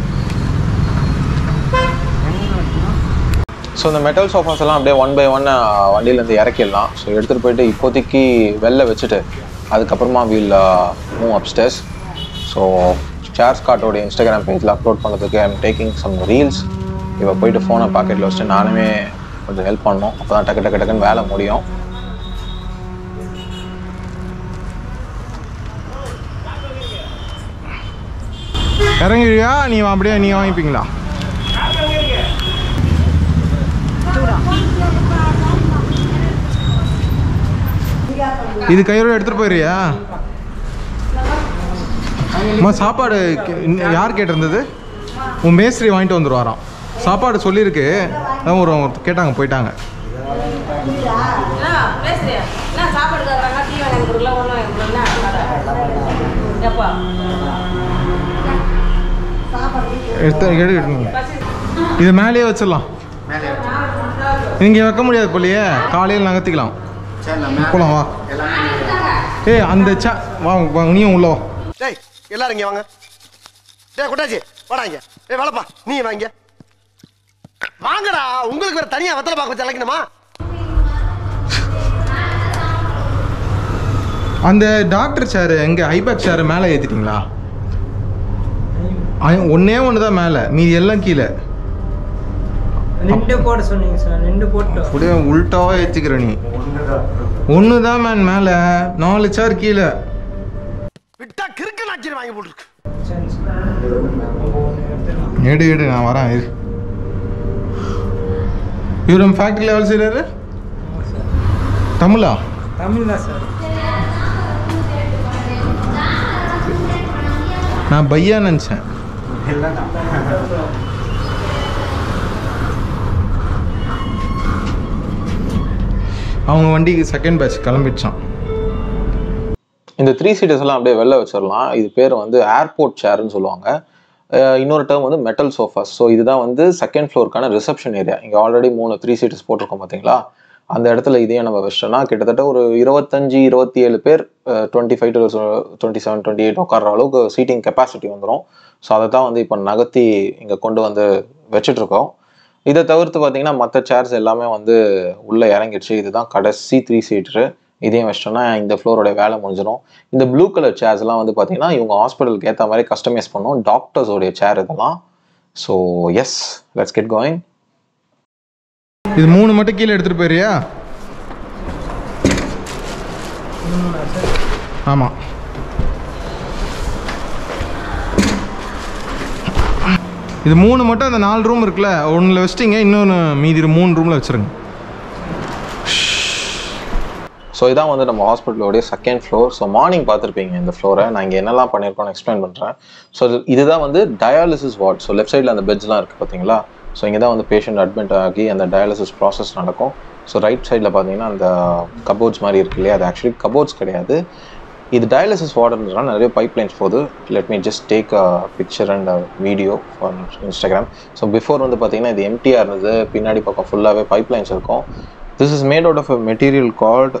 ஸோ இந்த மெட்டல் சோஃபாஸ் எல்லாம் அப்படியே ஒன் பை ஒன் வண்டியிலேருந்து இறக்கிடலாம் ஸோ எடுத்துகிட்டு போயிட்டு இப்போதைக்கு வெளில வச்சுட்டு அதுக்கப்புறமா we'll move upstairs so chairs கார்ட்டோட இன்ஸ்டாகிராம் பேஜில் அப்லோட் பண்ணுறதுக்கு ஐம் டேக்கிங் சம் ரீல்ஸ் இப்போ போயிட்டு ஃபோனை பாக்கெட்டில் வச்சுட்டு நானுமே கொஞ்சம் ஹெல்ப் பண்ணணும் அப்போ தான் டக்கு டக்கு டக்குன்னு வேலை முடியும் இறங்கிறியா நீ அப்படியே நீ வாங்கிப்பீங்களா இது கையோட எடுத்துட்டு போயிடுறியா அம்மா சாப்பாடு கே- இன்ன- யார் கேட்டிருந்தது உன் மேஸ்திரி வாங்கிட்டு வந்துருவாராம் சாப்பாடு சொல்லியிருக்கு அதான் ஒரு ஒரு கேட்டாங்க போயிட்டாங்க பேசுறியா என்ன சாப்பாடு கேட்குறாங்க டீ வாங்கி கொடுக்கல ஒன்றும் என்ன எப்பா எடுத்து எடு எடுங்க இது மேலேயே வச்சிடலாம் இங்கே வைக்க முடியாது போலியே காலையில் நகர்த்திக்கலாம் போலாம் வா ஏய் அந்த சா வா வா, நீயும் உள்ள வா டேய் எல்லாரும் இங்க வாங்க டேய் கொட்டாச்சி வாடா இங்க டேய் வாழப்பா நீ வாங்க வாங்கடா உங்களுக்கு வேற தனியா வெத்தலை பாக்க வச்சு அழைக்கணுமா அந்த டாக்டர் சேரு எங்க ஐபேக் சேரு மேலே ஏற்றிட்டீங்களா ஒன்னே ஒன்று தான் மேலே மீதி எல்லாம் கீழே ரெண்டு போட சொன்னீங்க சார் ரெண்டு போட்டோம் அப்படியே உல்ட்டாவா ஏற்றிக்கிற நீ ஒன்று தான் மேன் மேலே நாலு சேர் கீழே விட்டா கிறுக்கு நாச்சிரி வாங்கி போட்டுருக்கு எடு எடு நான் வரேன் இரு இவர் நம்ம ஃபேக்ட்ரியில் வேலை செய்கிறாரு தமிழா தமிழ் தான் சார் நான் பையா நினச்சேன் அவங்க வண்டிக்கு செகண்ட் பேட்ச் கிளம்பிடுச்சான் இந்த த்ரீ சீட்டர்ஸ் எல்லாம் அப்படியே வெளில வச்சிடலாம் இது பேர் வந்து ஏர்போர்ட் சேர்னு சொல்லுவாங்க அஹ் இன்னொரு டேர்ம் வந்து மெட்டல் சோஃபாஸ் ஸோ இதுதான் வந்து செகண்ட் ஃப்ளோருக்கான ரிசப்ஷன் ஏரியா இங்கே ஆல்ரெடி மூணு த்ரீ சீட்டர்ஸ் போட்டிருக்கோம் பார்த்தீங்களா அந்த இடத்துல இதையும் நம்ம வச்சிட்டோம்னா கிட்டத்தட்ட ஒரு இருபத்தஞ்சு இருபத்தி ஏழு பேர் twenty five to twenty seven twenty eight உட்கார அளவுக்கு சீட்டிங் கெப்பாசிட்டி வந்துடும் ஸோ அதை தான் வந்து இப்போ நகர்த்தி இங்கே கொண்டு வந்து வச்சுட்டு இருக்கோம் இதை தவிர்த்து பார்த்தீங்கன்னா மற்ற சேர்ஸ் எல்லாமே வந்து உள்ளே இறங்கிடுச்சு இதுதான் கடைசி த்ரீ சீட்டரு இதையும் வச்சிட்டோம்னா இந்த ஃப்ளோரோட வேலை முடிஞ்சிடும் இந்த ப்ளூ கலர் சேர்ஸ்லாம் வந்து பார்த்தீங்கன்னா இவங்க ஹாஸ்பிட்டலுக்கு ஏற்ற மாதிரி கஸ்டமைஸ் பண்ணும் டாக்டர்ஸோடைய சேர் இதெல்லாம் so yes let's get going இது மூணு மட்டும் கீழே எடுத்துகிட்டு போயிறியா ஆமாம் இது மூணு மட்டும் அந்த நாலு ரூம் இருக்குல்ல ஒன்றில் வச்சிட்டிங்க இன்னொன்று மீதி மூணு ரூமில் வச்சுருங்க ஸோ இதான் வந்து நம்ம ஹாஸ்பிட்டலோடைய செகண்ட் ஃப்ளோர் ஸோ மார்னிங் பார்த்துருப்பீங்க இந்த ஃப்ளோரை நான் இங்கே என்னெல்லாம் பண்ணியிருக்கோம்னு எக்ஸ்பிளைன் பண்ணுறேன் ஸோ இதுதான் வந்து டயாலிசிஸ் வார்ட் ஸோ லெஃப்ட் சைடில் அந்த பெட்ஸ்லாம் இருக்குது பார்த்தீங்களா ஸோ இங்கே தான் வந்து பேஷண்ட் அட்மிட் ஆகி அந்த டயாலிசிஸ் ப்ராசஸ் நடக்கும் ஸோ ரைட் சைடில் பார்த்தீங்கன்னா அந்த கபோர்ட்ஸ் மாதிரி இருக்கு இல்லையா அது ஆக்சுவலி கபோர்ட்ஸ் கிடையாது இது டயாலிசிஸ் வார்டுன்றதுனால நிறைய பைப் லைன்ஸ் போகுது let me just take a picture and video for Instagram so before வந்து பார்த்தீங்கன்னா இது எம்டிஆர் இருந்தது பின்னாடி பக்கம் ஃபுல்லாகவே பைப் லைன்ஸ் இருக்கும் this is made out of a material called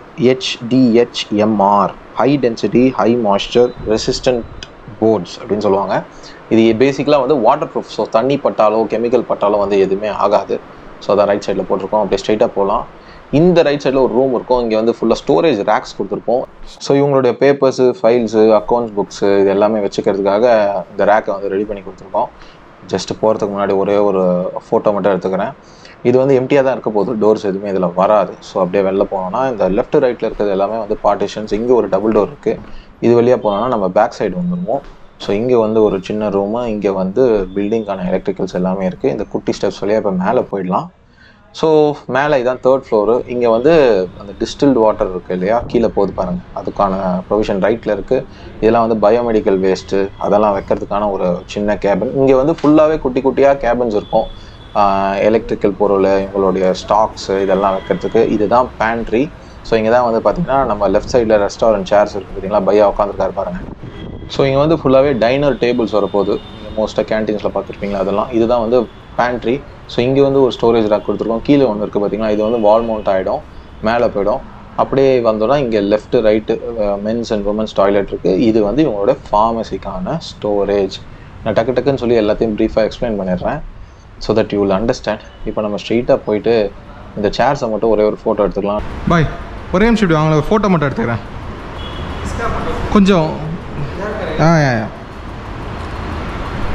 HDHMR high density high moisture resistant boards அப்படின்னு சொல்லுவாங்க இது பேசிக்கலாக வந்து வாட்டர் ப்ரூஃப் ஸோ தண்ணி பட்டாலோ கெமிக்கல் பட்டாலோ வந்து எதுவுமே ஆகாது ஸோ அதான் ரைட் சைடில் போட்டிருக்கோம் அப்படியே ஸ்ட்ரைட்டாக போகலாம் இந்த ரைட் சைடில் ஒரு ரூம் இருக்கும் இங்கே வந்து ஃபுல்லாக ஸ்டோரேஜ் ரேக்ஸ் கொடுத்துருப்போம் ஸோ இவங்களுடைய பேப்பர்ஸு ஃபைல்ஸு அக்கௌண்ட்ஸ் புக்ஸு இது எல்லாமே வச்சுக்கிறதுக்காக இந்த ரேக்கை வந்து ரெடி பண்ணி கொடுத்துருக்கோம் ஜஸ்ட் போகிறதுக்கு முன்னாடி ஒரே ஒரு ஃபோட்டோ மட்டும் எடுத்துக்கிறேன் இது வந்து எம்டியாக தான் இருக்க போகுது டோர்ஸ் எதுவுமே இதில் வராது ஸோ அப்படியே வெளில போனோம்னா இந்த லெஃப்ட் ரைட்டில் இருக்கிறது எல்லாமே வந்து பார்ட்டிஷன்ஸ் இங்கே ஒரு டபுள் டோர் இருக்குது இது வழியாக போனோம்னா நம்ம பேக் சைடு வந்துடுவோம் ஸோ இங்கே வந்து ஒரு சின்ன ரூமு இங்கே வந்து பில்டிங்கான எலக்ட்ரிக்கல்ஸ் எல்லாமே இருக்குது இந்த குட்டி ஸ்டெப்ஸ் வழியாக இப்போ மேலே போயிடலாம் ஸோ மேலே இதான் தேர்ட் ஃப்ளோரு இங்கே வந்து அந்த டிஸ்டில்டு வாட்டர் இருக்குது இல்லையா கீழே போகுது பாருங்கள் அதுக்கான ப்ரொவிஷன் ரைட்டில் இருக்குது இதெல்லாம் வந்து பயோமெடிக்கல் வேஸ்ட்டு அதெல்லாம் வைக்கிறதுக்கான ஒரு சின்ன கேபின் இங்கே வந்து ஃபுல்லாகவே குட்டி குட்டியாக கேபின்ஸ் இருக்கும் எலக்ட்ரிக்கல் பொருள் இவங்களுடைய ஸ்டாக்ஸு இதெல்லாம் வைக்கிறதுக்கு இதுதான் பேண்ட்ரி ஸோ இங்கே தான் வந்து பார்த்திங்கன்னா நம்ம லெஃப்ட் சைடில் ரெஸ்டாரண்ட் சேர்ஸ் இருக்குது பார்த்தீங்களா பையா உட்காந்துருக்காரு பாருங்கள் ஸோ இங்கே வந்து ஃபுல்லாகவே டைனர் டேபிள்ஸ் வரப்போகுது நீங்கள் மோஸ்ட்டாக கேன்டீன்ஸில் பார்த்துருப்பீங்களா அதெல்லாம் இதுதான் வந்து பேண்ட்ரி ஸோ இங்கே வந்து ஒரு ஸ்டோரேஜ் ரேக் கொடுத்துருக்கோம் கீழே ஒன்று இருக்குது பார்த்தீங்கன்னா இது வந்து வால் மவுண்ட் ஆகிடும் மேலே போயிடும் அப்படியே வந்தோன்னா இங்கே left right men's and women's toilet இருக்குது இது வந்து இவங்களோட ஃபார்மசிக்கான ஸ்டோரேஜ் நான் டக்கு டக்குன்னு சொல்லி எல்லாத்தையும் ப்ரீஃபாக எக்ஸ்பிளைன் பண்ணிடுறேன் so that you will understand இப்போ நம்ம ஸ்ட்ரெயிட்டாக போயிட்டு இந்த சேர்ஸை மட்டும் ஒரே ஒரு ஃபோட்டோ எடுத்துக்கலாம் பாய் ஒரே நிமிஷம் இப்படி அவங்கள ஃபோட்டோ மட்டும் எடுத்துக்கிறேன் கொஞ்சம் ஆ யா யா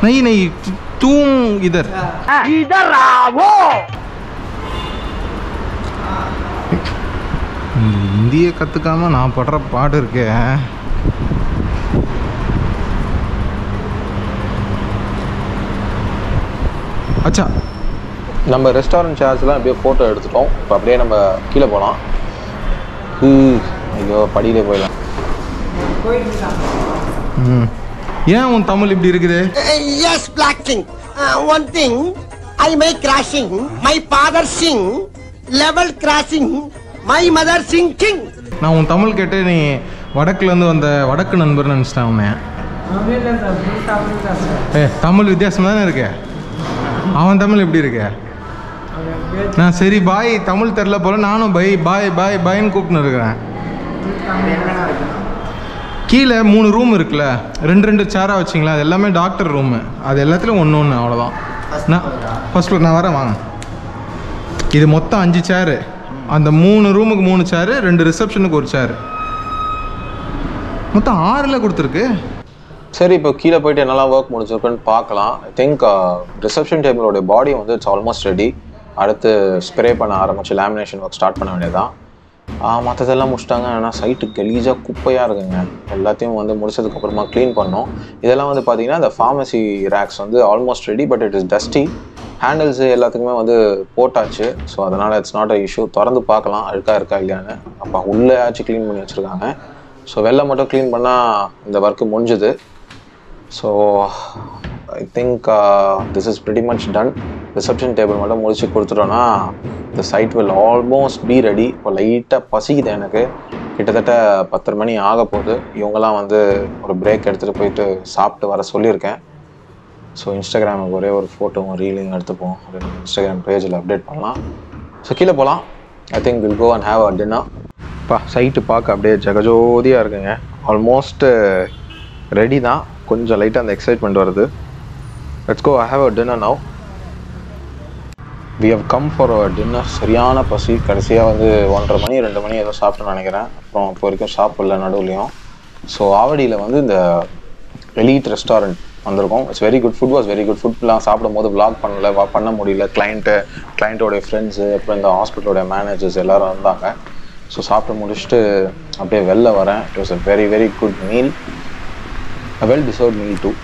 नहीं नहीं तुम इधर इधर आओ இந்த இந்திய கற்றுக்காம நான் படுற பாடு இருக்கே அச்சா நம்ம ரெஸ்டாரண்ட் சேர்ஸ்லாம் அப்படியே ஃபோட்டோ எடுத்துட்டோம் இப்போ அப்படியே நம்ம கீழே போகலாம் ஐயோ படியிலே போயிடலாம் ம் ஏன் உன் தமிழ் இப்படி இருக்குது yes black king one thing I my crossing my father sing level crossing my mother sing king நான் உன் தமிழ் கேட்டு நீ வடக்குலேருந்து வந்த வடக்கு நண்பர்னு நினச்சிட்டேன் உன்னை அப்படி இல்லை சார் ஃபுல் தமிழ் தான் சார் ஏ தமிழ் வித்தியாசமாக தானே இருக்கு அவன் தமிழ் எப்படி இருக்கு அவன் பேச்சு நான் சரி பாய் தமிழ் தெரில போல நானும் பை பாய் பாய் பாய்ன்னு கூப்பிட்டு இருக்கிறேன் கீழே மூணு ரூம் இருக்குல்ல ரெண்டு ரெண்டு சேராக வச்சிங்களா அது எல்லாமே டாக்டர் ரூமு அது எல்லாத்துலேயும் ஒன்று ஒன்று அவ்வளோதான் நான் ஃபர்ஸ்ட் ஃப்ளோர் நான் வரேன் வாங்க இது மொத்தம் அஞ்சு சேரு அந்த மூணு ரூமுக்கு மூணு சேரு ரெண்டு ரிசப்ஷனுக்கு ஒரு சேரு மொத்தம் ஆறில் கொடுத்துருக்கு சரி இப்போ கீழே போயிட்டு என்னெல்லாம் ஒர்க் முடிச்சிருக்குன்னு பார்க்கலாம் ஐ திங்க் ரிசப்ஷன் டேபிளோட பாடி வந்து இட்ஸ் ஆல்மோஸ்ட் ரெடி அடுத்து ஸ்ப்ரே பண்ண ஆரம்பிச்சு லேமினேஷன் ஒர்க் ஸ்டார்ட் பண்ண வேண்டியதான் மற்றதெல்லாம் முடிச்சிட்டாங்க ஆனால் சைட்டு கெலீஜாக குப்பையாக இருக்குங்க எல்லாத்தையும் வந்து முடிச்சதுக்கப்புறமா க்ளீன் பண்ணோம் இதெல்லாம் வந்து பார்த்தீங்கன்னா இந்த ஃபார்மசி ரேக்ஸ் வந்து almost ready but it is dusty handles எல்லாத்துக்குமே வந்து போட்டாச்சு ஸோ அதனால் இட்ஸ் நாட் அ இஷ்யூ திறந்து பார்க்கலாம் அழுக்கா இருக்கா இல்லையான்னு அப்போ உள்ளே ஆச்சு க்ளீன் பண்ணி வச்சுருக்காங்க ஸோ வெளில மட்டும் க்ளீன் பண்ணால் இந்த ஒர்க்கு முடிஞ்சுது so I think this is pretty much done reception table மட்டும் முடிச்சு கொடுத்துட்டோன்னா இந்த side will almost be ready இப்போ லைட்டாக பசிக்குது எனக்கு கிட்டத்தட்ட பத்தரை மணி ஆக போகுது இவங்கெல்லாம் வந்து ஒரு பிரேக் எடுத்துகிட்டு போயிட்டு சாப்பிட்டு வர சொல்லியிருக்கேன் ஸோ இன்ஸ்டாகிராமுக்கு ஒரே ஒரு ஃபோட்டோவும் ரீலிங் எடுத்துப்போம் அப்படின்னு இன்ஸ்டாகிராம் பேஜில் அப்டேட் பண்ணலாம் ஸோ கீழே போகலாம் I think will go and have a dinner பா சைட்டு பார்க்க அப்படியே ஜெகஜோதியாக இருக்குங்க ஆல்மோஸ்ட் ரெடி தான் கொஞ்சம் லைட்டாக அந்த எக்ஸைட்மெண்ட் வருது let's go I have a dinner now we have come for a dinner சரியான பசி கடைசியாக வந்து ஒன்றரை மணி ரெண்டு மணி ஏதோ சாப்பிட்டேன்னு நினைக்கிறேன் அப்புறம் இப்போ வரைக்கும் சாப்பிடல நடுவுலையும் ஸோ ஆவடியில் வந்து இந்த எலீட் ரெஸ்டாரண்ட் வந்திருக்கோம் it's very good food was very good ஃபுட்லாம் சாப்பிடும் போது vlog பண்ணல வா- பண்ண முடியல கிளைண்ட்டு கிளைண்ட்டோடைய ஃப்ரெண்ட்ஸு அப்புறம் இந்த ஹாஸ்பிட்டலோட மேனேஜர்ஸ் எல்லாரும் வந்தாங்க ஸோ சாப்பிட்டு முடிச்சுட்டு அப்படியே வெளில வரேன் it was a very very good meal a well deserved meal too.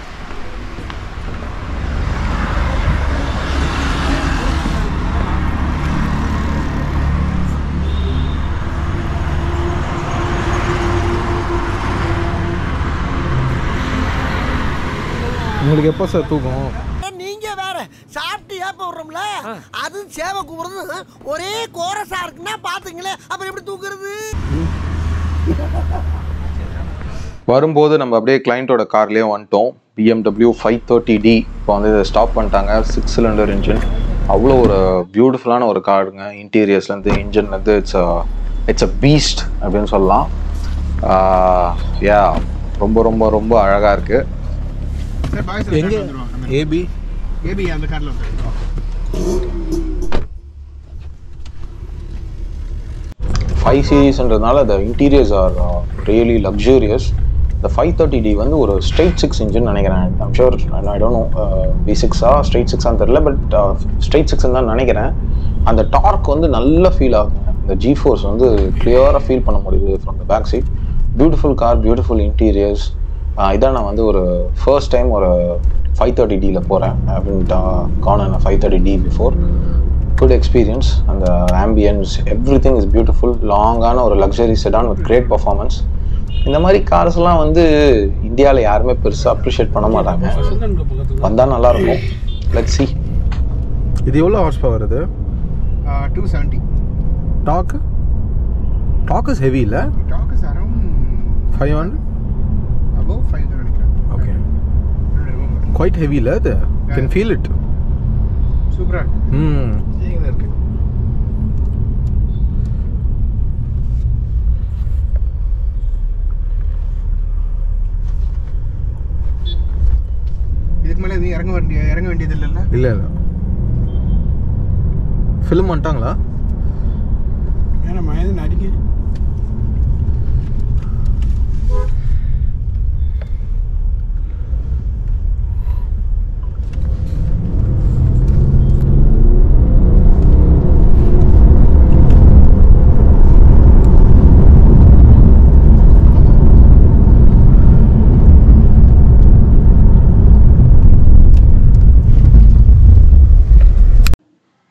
உங்களுக்கு எப்போ சார் தூக்கம் நீங்க வேற சாப்பிட்டு ஏப்ப விடுறோம்ல அதுவும் சேவை கூப்பிடுறது ஒரே கோரஸா இருக்குன்னா பாத்துங்களேன் அப்புறம் எப்படி தூக்குறது வரும்போது நம்ம அப்படியே கிளைண்ட்டோட கார்லேயே வந்துட்டோம் பிஎம்டபிள்யூ ஃபைவ் தேர்ட்டி டி இப்போ வந்து இதை ஸ்டாப் பண்ணிட்டாங்க சிக்ஸ் சிலிண்டர் இன்ஜின் அவ்வளோ ஒரு பியூட்டிஃபுல்லான ஒரு காருங்க இன்டீரியர்ஸ்லேருந்து இன்ஜின்லேருந்து இட்ஸ் இட்ஸ் அ பீஸ்ட் அப்படின்னு சொல்லலாம் யா ரொம்ப ரொம்ப ரொம்ப அழகாக இருக்குது எங்கே ஏபி ஏபி அந்த கார்ல ஃபைவ் சீரீஸ்ன்றதுனால the interiors are really luxurious இந்த ஃபைவ் தேர்ட்டி டி வந்து ஒரு ஸ்ட்ரெயிட் சிக்ஸ் இன்ஜின் நினைக்கிறேன் I'm sure I don't know V சிக்ஸா ஸ்ட்ரெயிட் சிக்ஸான்னு தெரில பட் ஸ்ட்ரெயிட் சிக்ஸ்ன்னு தான் நினைக்கிறேன் அந்த டார்க் வந்து நல்ல ஃபீல் ஆகுங்க இந்த ஜி ஃபோர்ஸ் வந்து கிளியராக ஃபீல் பண்ண முடியுது from the back seat beautiful car beautiful interiors இதான் நான் வந்து ஒரு ஃபர்ஸ்ட் டைம் ஒரு ஃபைவ் தேர்ட்டி டியில் போகிறேன் அப்படின்ட்டு கான் five thirty D before good experience அந்த ambience everything is beautiful லாங்கான ஒரு luxury sedan with great performance இந்த மாதிரி கார்ஸ்லாம் வந்து இந்தியாவில் யாருமே பெருசாக அப்ரிஷியேட் பண்ண மாட்டாங்க வந்தால் நல்லா இருக்கும் லெட் சி இது எவ்வளோ ஹார்ஸ் பவர் இது two seventy torque torque is heavy இல்லை torque is around five hundred above five நினைக்கிறேன் ஓகே குவைட் ஹெவி இல்லை அது கேன் ஃபீல் இட் சூப்பரா ம் இருக்கு இதுக்கு மேலே எதுவும் இறங்க வேண்டிய இறங்க வேண்டியது இல்லைல்ல இல்லை இல்லை ஃபிலிம் வந்துட்டாங்களா ஏன்னா மயந்து அடிக்க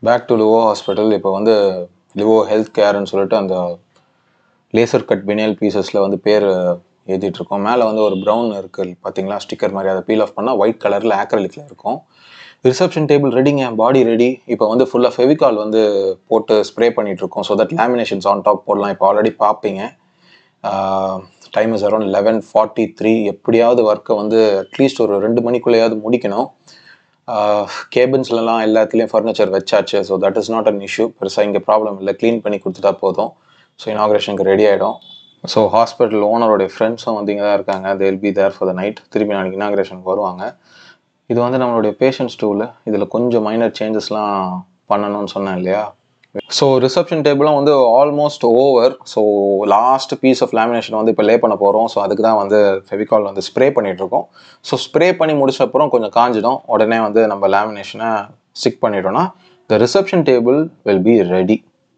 பேக் டு லிவோ ஹாஸ்பிட்டல் இப்போ வந்து லிவோ ஹெல்த் கேர்னு சொல்லிட்டு அந்த லேசர் கட் பினியல் பீசஸில் வந்து பேர் எழுதிட்டு இருக்கோம் மேலே வந்து ஒரு ப்ரௌன் இருக்கு பார்த்தீங்களா ஸ்டிக்கர் மாதிரி அதை பீல் ஆஃப் பண்ணால் ஒயிட் கலரில் ஆக்ரலிக்கில் இருக்கும் ரிசப்ஷன் டேபிள் ரெடிங்க பாடி ரெடி இப்போ வந்து ஃபுல்லாக ஃபெவிகால் வந்து போட்டு ஸ்ப்ரே பண்ணிட்டு இருக்கோம் so that laminations on top போடலாம் இப்போ ஆல்ரெடி பார்ப்பீங்க time is around eleven forty three எப்படியாவது ஒர்க்கை வந்து அட்லீஸ்ட் ஒரு ரெண்டு மணிக்குள்ளேயாவது முடிக்கணும் கேபின்ஸ்லலாம் எல்லாத்துலேயும் ஃபர்னிச்சர் வச்சாச்சு so that is not an issue பெருசாக இங்கே ப்ராப்ளம் இல்லை க்ளீன் பண்ணி கொடுத்துட்டா போதும் ஸோ இனாக்ரேஷனுக்கு ரெடி ஆகிடும் ஸோ ஹாஸ்பிட்டல் ஓனரோடைய ஃப்ரெண்ட்ஸும் வந்து இங்கே தான் இருக்காங்க they will be there for the night திருப்பி நாளைக்கு இனாக்ரேஷனுக்கு வருவாங்க இது வந்து நம்மளுடைய பேஷண்ட்ஸ் டூவில் இதில் கொஞ்சம் மைனர் சேஞ்சஸ்லாம் பண்ணணும்னு சொன்னேன் இல்லையா ஸோ ரிசப்ஷன் டேபிளும் வந்து almost over so last piece of lamination வந்து இப்போ லே பண்ண போகிறோம் ஸோ அதுக்கு தான் வந்து ஃபெவிகால் வந்து ஸ்ப்ரே பண்ணிட்டு இருக்கோம் ஸோ ஸ்ப்ரே பண்ணி முடிச்ச அப்புறம் கொஞ்சம் காஞ்சிடும் உடனே வந்து நம்ம லேமினேஷனை ஸ்டிக் பண்ணிட்டோம்னா the reception table will be ready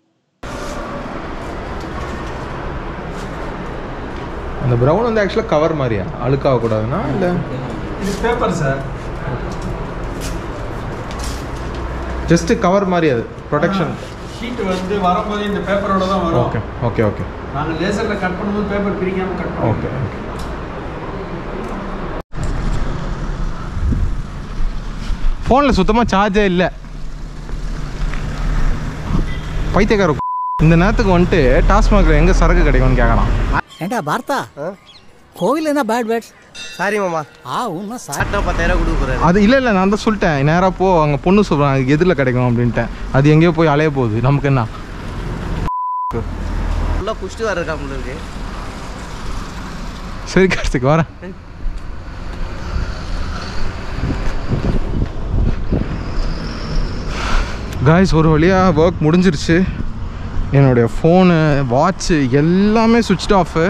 அந்த ப்ரௌன் வந்து ஆக்சுவலாக கவர் மாதிரியா அழுக்காக கூடாதுன்னா இல்லை இது பேப்பர் சார் ஜஸ்ட் கவர் மாதிரி அது ப்ரொடெக்ஷன் ஷீட் வந்து வரும்போது இந்த பேப்பரோட தான் வரும் ஓகே ஓகே ஓகே நாங்கள் லேசரில் கட் பண்ணும்போது பேப்பர் பிரிக்காமல் கட் பண்ணுவோம் ஓகே ஓகே ஃபோனில் சுத்தமாக சார்ஜே இல்லை பைத்தியக்கார இந்த நேரத்துக்கு வந்துட்டு டாஸ்மாகில் எங்கே சரக்கு கிடைக்கும்னு கேட்கலாம் ஏண்டா பார்த்தா கோவில் என்ன பேட் பேட்ஸ் சாரி மாமா ஆ உண்மை சார் சாட்டா பத்தாயிரம் கொடுக்க போறாரு அது இல்லை இல்லை நான் தான் சொல்லிட்டேன் நேராக போ அங்கே பொண்ணு சொல்கிறான் அதுக்கு எதிரில் கிடைக்கும் அப்படின்ட்டேன் அது எங்கேயோ போய் அலைய போகுது நமக்கு என்ன ஃபுல்லாக குடிச்சிட்டு வர இருக்கா உங்களுக்கு சரி கார்த்திக் வரேன் காய்ஸ் ஒரு வழியாக ஒர்க் முடிஞ்சிருச்சு என்னுடைய ஃபோனு வாட்ச்சு எல்லாமே சுவிட்ச் ஆஃபு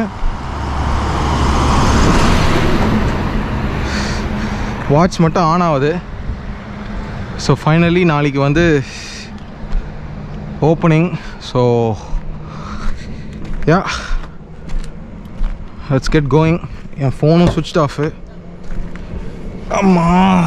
வாட்ச் மட்டும் ஆன் ஆகுது ஸோ ஃபைனலி நாளைக்கு வந்து opening so yeah let's get going என் ஃபோனும் சுவிட்ச் ஆஃபு ஆமா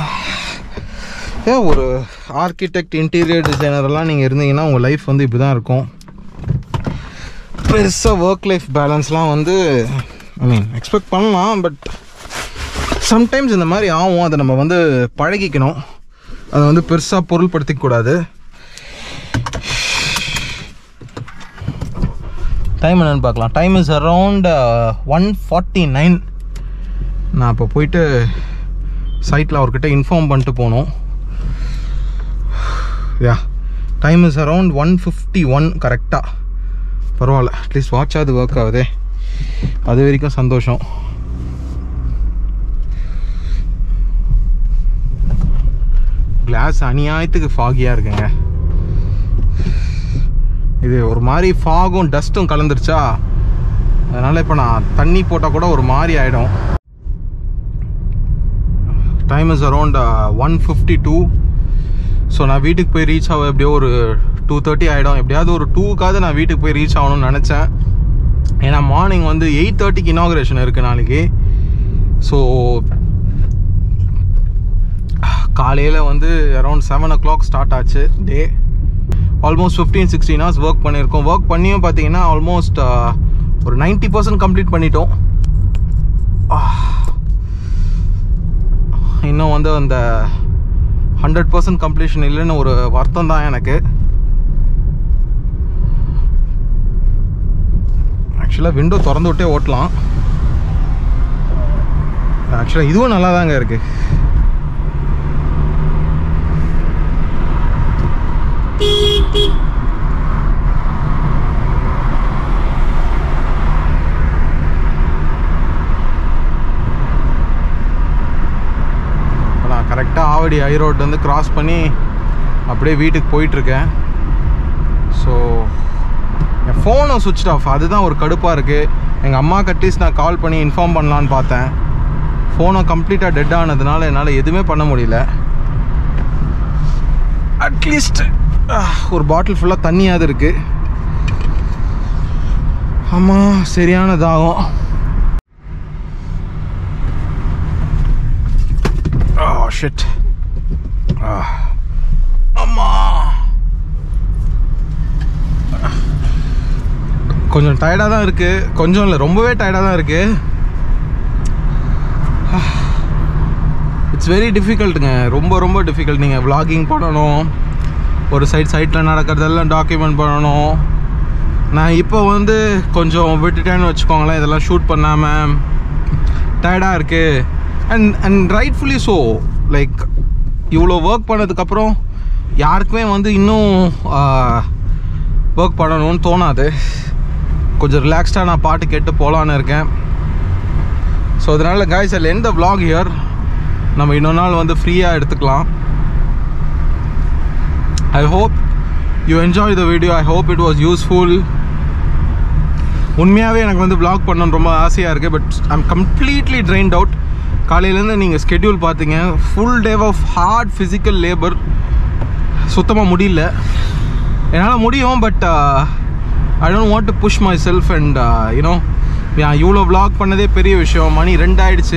ஏன் ஒரு ஆர்கிடெக்ட் இன்டீரியர் டிசைனரெல்லாம் நீங்கள் இருந்தீங்கன்னா உங்கள் லைஃப் வந்து இப்படி தான் இருக்கும் பெருசாக ஒர்க் லைஃப் பேலன்ஸ்லாம் வந்து ஐ மீன் எக்ஸ்பெக்ட் பண்ணலாம் பட் சம்டைம்ஸ் இந்த மாதிரி ஆகும் அதை நம்ம வந்து பழகிக்கணும் அதை வந்து பெருசாக பொருள்படுத்திக்க கூடாது டைம் என்னன்னு பார்க்கலாம் time is around one forty nine நான் இப்போ போயிட்டு சைட்டில் அவர்கிட்ட இன்ஃபார்ம் பண்ணிட்டு போகணும் yeah time is around one fifty one கரெக்டாக பரவாயில்ல அட்லீஸ்ட் வாட்சாவது ஒர்க் ஆகுதே அது வரைக்கும் சந்தோஷம் கிளாஸ் அநியாயத்துக்கு ஃபாகியாக இருக்குங்க இது ஒரு மாதிரி ஃபாகும் டஸ்ட்டும் கலந்துருச்சா அதனால் இப்போ நான் தண்ணி போட்டால் கூட ஒரு மாதிரி ஆகிடும் time is around one fifty two so நான் வீட்டுக்கு போய் ரீச் ஆக எப்படியோ ஒரு டூ தேர்ட்டி ஆகிடும் எப்படியாவது ஒரு டூக்காவது நான் வீட்டுக்கு போய் ரீச் ஆகணும்னு நினச்சேன் ஏன்னா மார்னிங் வந்து எயிட் தேர்ட்டிக்கு இனாகுரேஷன் இருக்குது நாளைக்கு ஸோ காலையில் வந்து around seven o'clock start ஆச்சு day almost fifteen sixteen hours work பண்ணியிருக்கோம் ஒர்க் பண்ணியும் பார்த்தீங்கன்னா ஆல்மோஸ்ட் ஒரு நைன்ட்டி பர்சன்ட் கம்ப்ளீட் பண்ணிட்டோம் இன்னும் வந்து அந்த ஹண்ட்ரட் பர்சன்ட் கம்ப்ளீஷன் இல்லைன்னு ஒரு வருத்தம் தான் எனக்கு ஆக்சுவலாக விண்டோ திறந்து விட்டே ஓட்டலாம் ஆக்சுவலாக இதுவும் நல்லா தாங்க இருக்குது நான் கரெக்டாக ஆவடி ஹை ரோட் வந்து கிராஸ் பண்ணி அப்படியே வீட்டுக்கு போயிட்டுருக்கேன் ஸோ என் ஃபோனும் சுவிட்ச் ஆஃப் அதுதான் ஒரு கடுப்பாக இருக்குது எங்கள் அம்மாவுக்கு அட்லீஸ்ட் நான் கால் பண்ணி இன்ஃபார்ம் பண்ணலான்னு பார்த்தேன் ஃபோனும் கம்ப்ளீட்டாக டெட் ஆனதுனால என்னால் எதுவுமே பண்ண முடியல அட்லீஸ்ட் ஒரு பாட்டில் ஃபுல்லாக தண்ணியாவது இருக்குது ஆமாம் சரியான தாகம் Oh shit. Ah. அம்மா கொஞ்சம் டயர்டாக தான் இருக்குது கொஞ்சம் இல்லை ரொம்பவே டயர்டாக தான் இருக்குது இட்ஸ் வெரி டிஃபிகல்ட்டுங்க ரொம்ப ரொம்ப டிஃபிகல்ட் நீங்கள் vlogging பண்ணணும் ஒரு சைட் சைட்டில் நடக்கிறதெல்லாம் டாக்குமெண்ட் பண்ணணும் நான் இப்போ வந்து கொஞ்சம் விட்டுட்டேன்னு வச்சுக்கோங்களேன் இதெல்லாம் ஷூட் பண்ணாமல் டயர்டாக இருக்குது and and rightfully so like இவ்வளோ ஒர்க் பண்ணதுக்கப்புறம் யாருக்குமே வந்து இன்னும் ஒர்க் பண்ணணும்னு தோணாது கொஞ்சம் ரிலாக்ஸ்டாக நான் பாட்டு கேட்டு போகலான்னு இருக்கேன் ஸோ அதனால் காய்ஸ் அதில் எந்த vlog ஹியர் நம்ம இன்னொரு நாள் வந்து ஃப்ரீயாக எடுத்துக்கலாம் I hope you enjoy the video I hope it was useful உண்மையாகவே எனக்கு வந்து vlog பண்ணணும்னு ரொம்ப ஆசையாக இருக்குது but I'm completely drained out காலையிலேருந்து நீங்கள் ஸ்கெடியூல் பார்த்தீங்க full day of hard physical labour சுத்தமாக முடியல என்னால் முடியும் but I don't want to push myself and you know இவ்வளோ vlog பண்ணதே பெரிய விஷயம் மணி ரெண்டாயிடுச்சு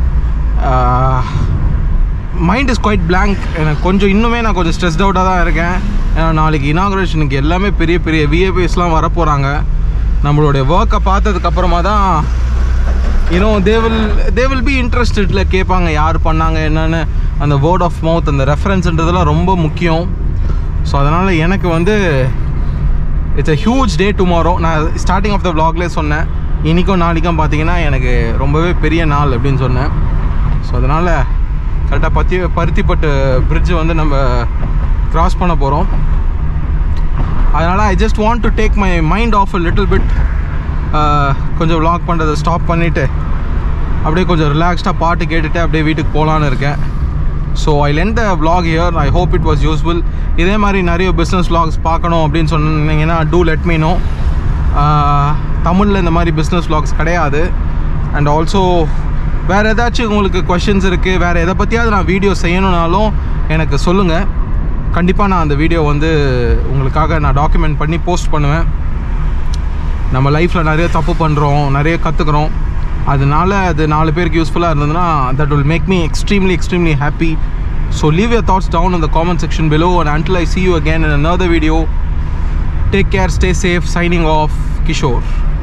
மைண்ட் இஸ் குவைட் blank எனக்கு கொஞ்சம் இன்னுமே நான் கொஞ்சம் ஸ்ட்ரெஸ்ட் அவுட்டாக தான் இருக்கேன் ஏன்னா நாளைக்கு இனாகுரேஷனுக்கு எல்லாமே பெரிய பெரிய விஏபிஎஸ்லாம் வரப்போகிறாங்க நம்மளுடைய ஒர்க்கை பார்த்ததுக்கப்புறமா தான் you know they will they will be இன்ட்ரெஸ்டடில் கேட்பாங்க யார் பண்ணாங்க என்னன்னு அந்த வேர்ட் ஆஃப் மவுத் அந்த ரெஃபரன்ஸ்ன்றதெல்லாம் ரொம்ப முக்கியம் ஸோ அதனால் எனக்கு வந்து it's a huge day tomorrow நான் ஸ்டார்டிங் ஆஃப் த vlogலேயே சொன்னேன் இன்றைக்கும் நாளைக்கும் பார்த்தீங்கன்னா எனக்கு ரொம்பவே பெரிய நாள் அப்படின்னு சொன்னேன் ஸோ அதனால் கரெக்டாக பத்தி பருத்திப்பட்டு bridge வந்து நம்ம கிராஸ் பண்ண போகிறோம் அதனால் I just want to take my mind off a little bit கொஞ்சம் vlog பண்ணுறதை ஸ்டாப் பண்ணிவிட்டு அப்படியே கொஞ்சம் ரிலாக்ஸ்டாக பாட்டு கேட்டுட்டு அப்படியே வீட்டுக்கு போகலான்னு இருக்கேன் ஸோ ஐ லென் the vlog here I hope it was useful இதே மாதிரி நிறைய பிஸ்னஸ் vlogs பார்க்கணும் அப்படின்னு சொன்னீங்கன்னா டூ லெட் மீ நோ தமிழில் இந்த மாதிரி பிஸ்னஸ் vlogs கிடையாது அண்ட் ஆல்சோ வேறு ஏதாச்சும் உங்களுக்கு கொஷின்ஸ் இருக்குது வேறு எதை பற்றியாவது நான் வீடியோ செய்யணுன்னாலும் எனக்கு சொல்லுங்கள் கண்டிப்பாக நான் அந்த வீடியோ வந்து உங்களுக்காக நான் டாக்குமெண்ட் பண்ணி போஸ்ட் பண்ணுவேன் நம்ம லைஃப்பில் நிறைய தப்பு பண்ணுறோம் நிறைய கற்றுக்குறோம் அதனால அது நாலு பேருக்கு யூஸ்ஃபுல்லாக இருந்ததுன்னா that will make me extremely extremely happy so leave your thoughts down in the comment section below and until I see you again in another video take care stay safe signing off Kishore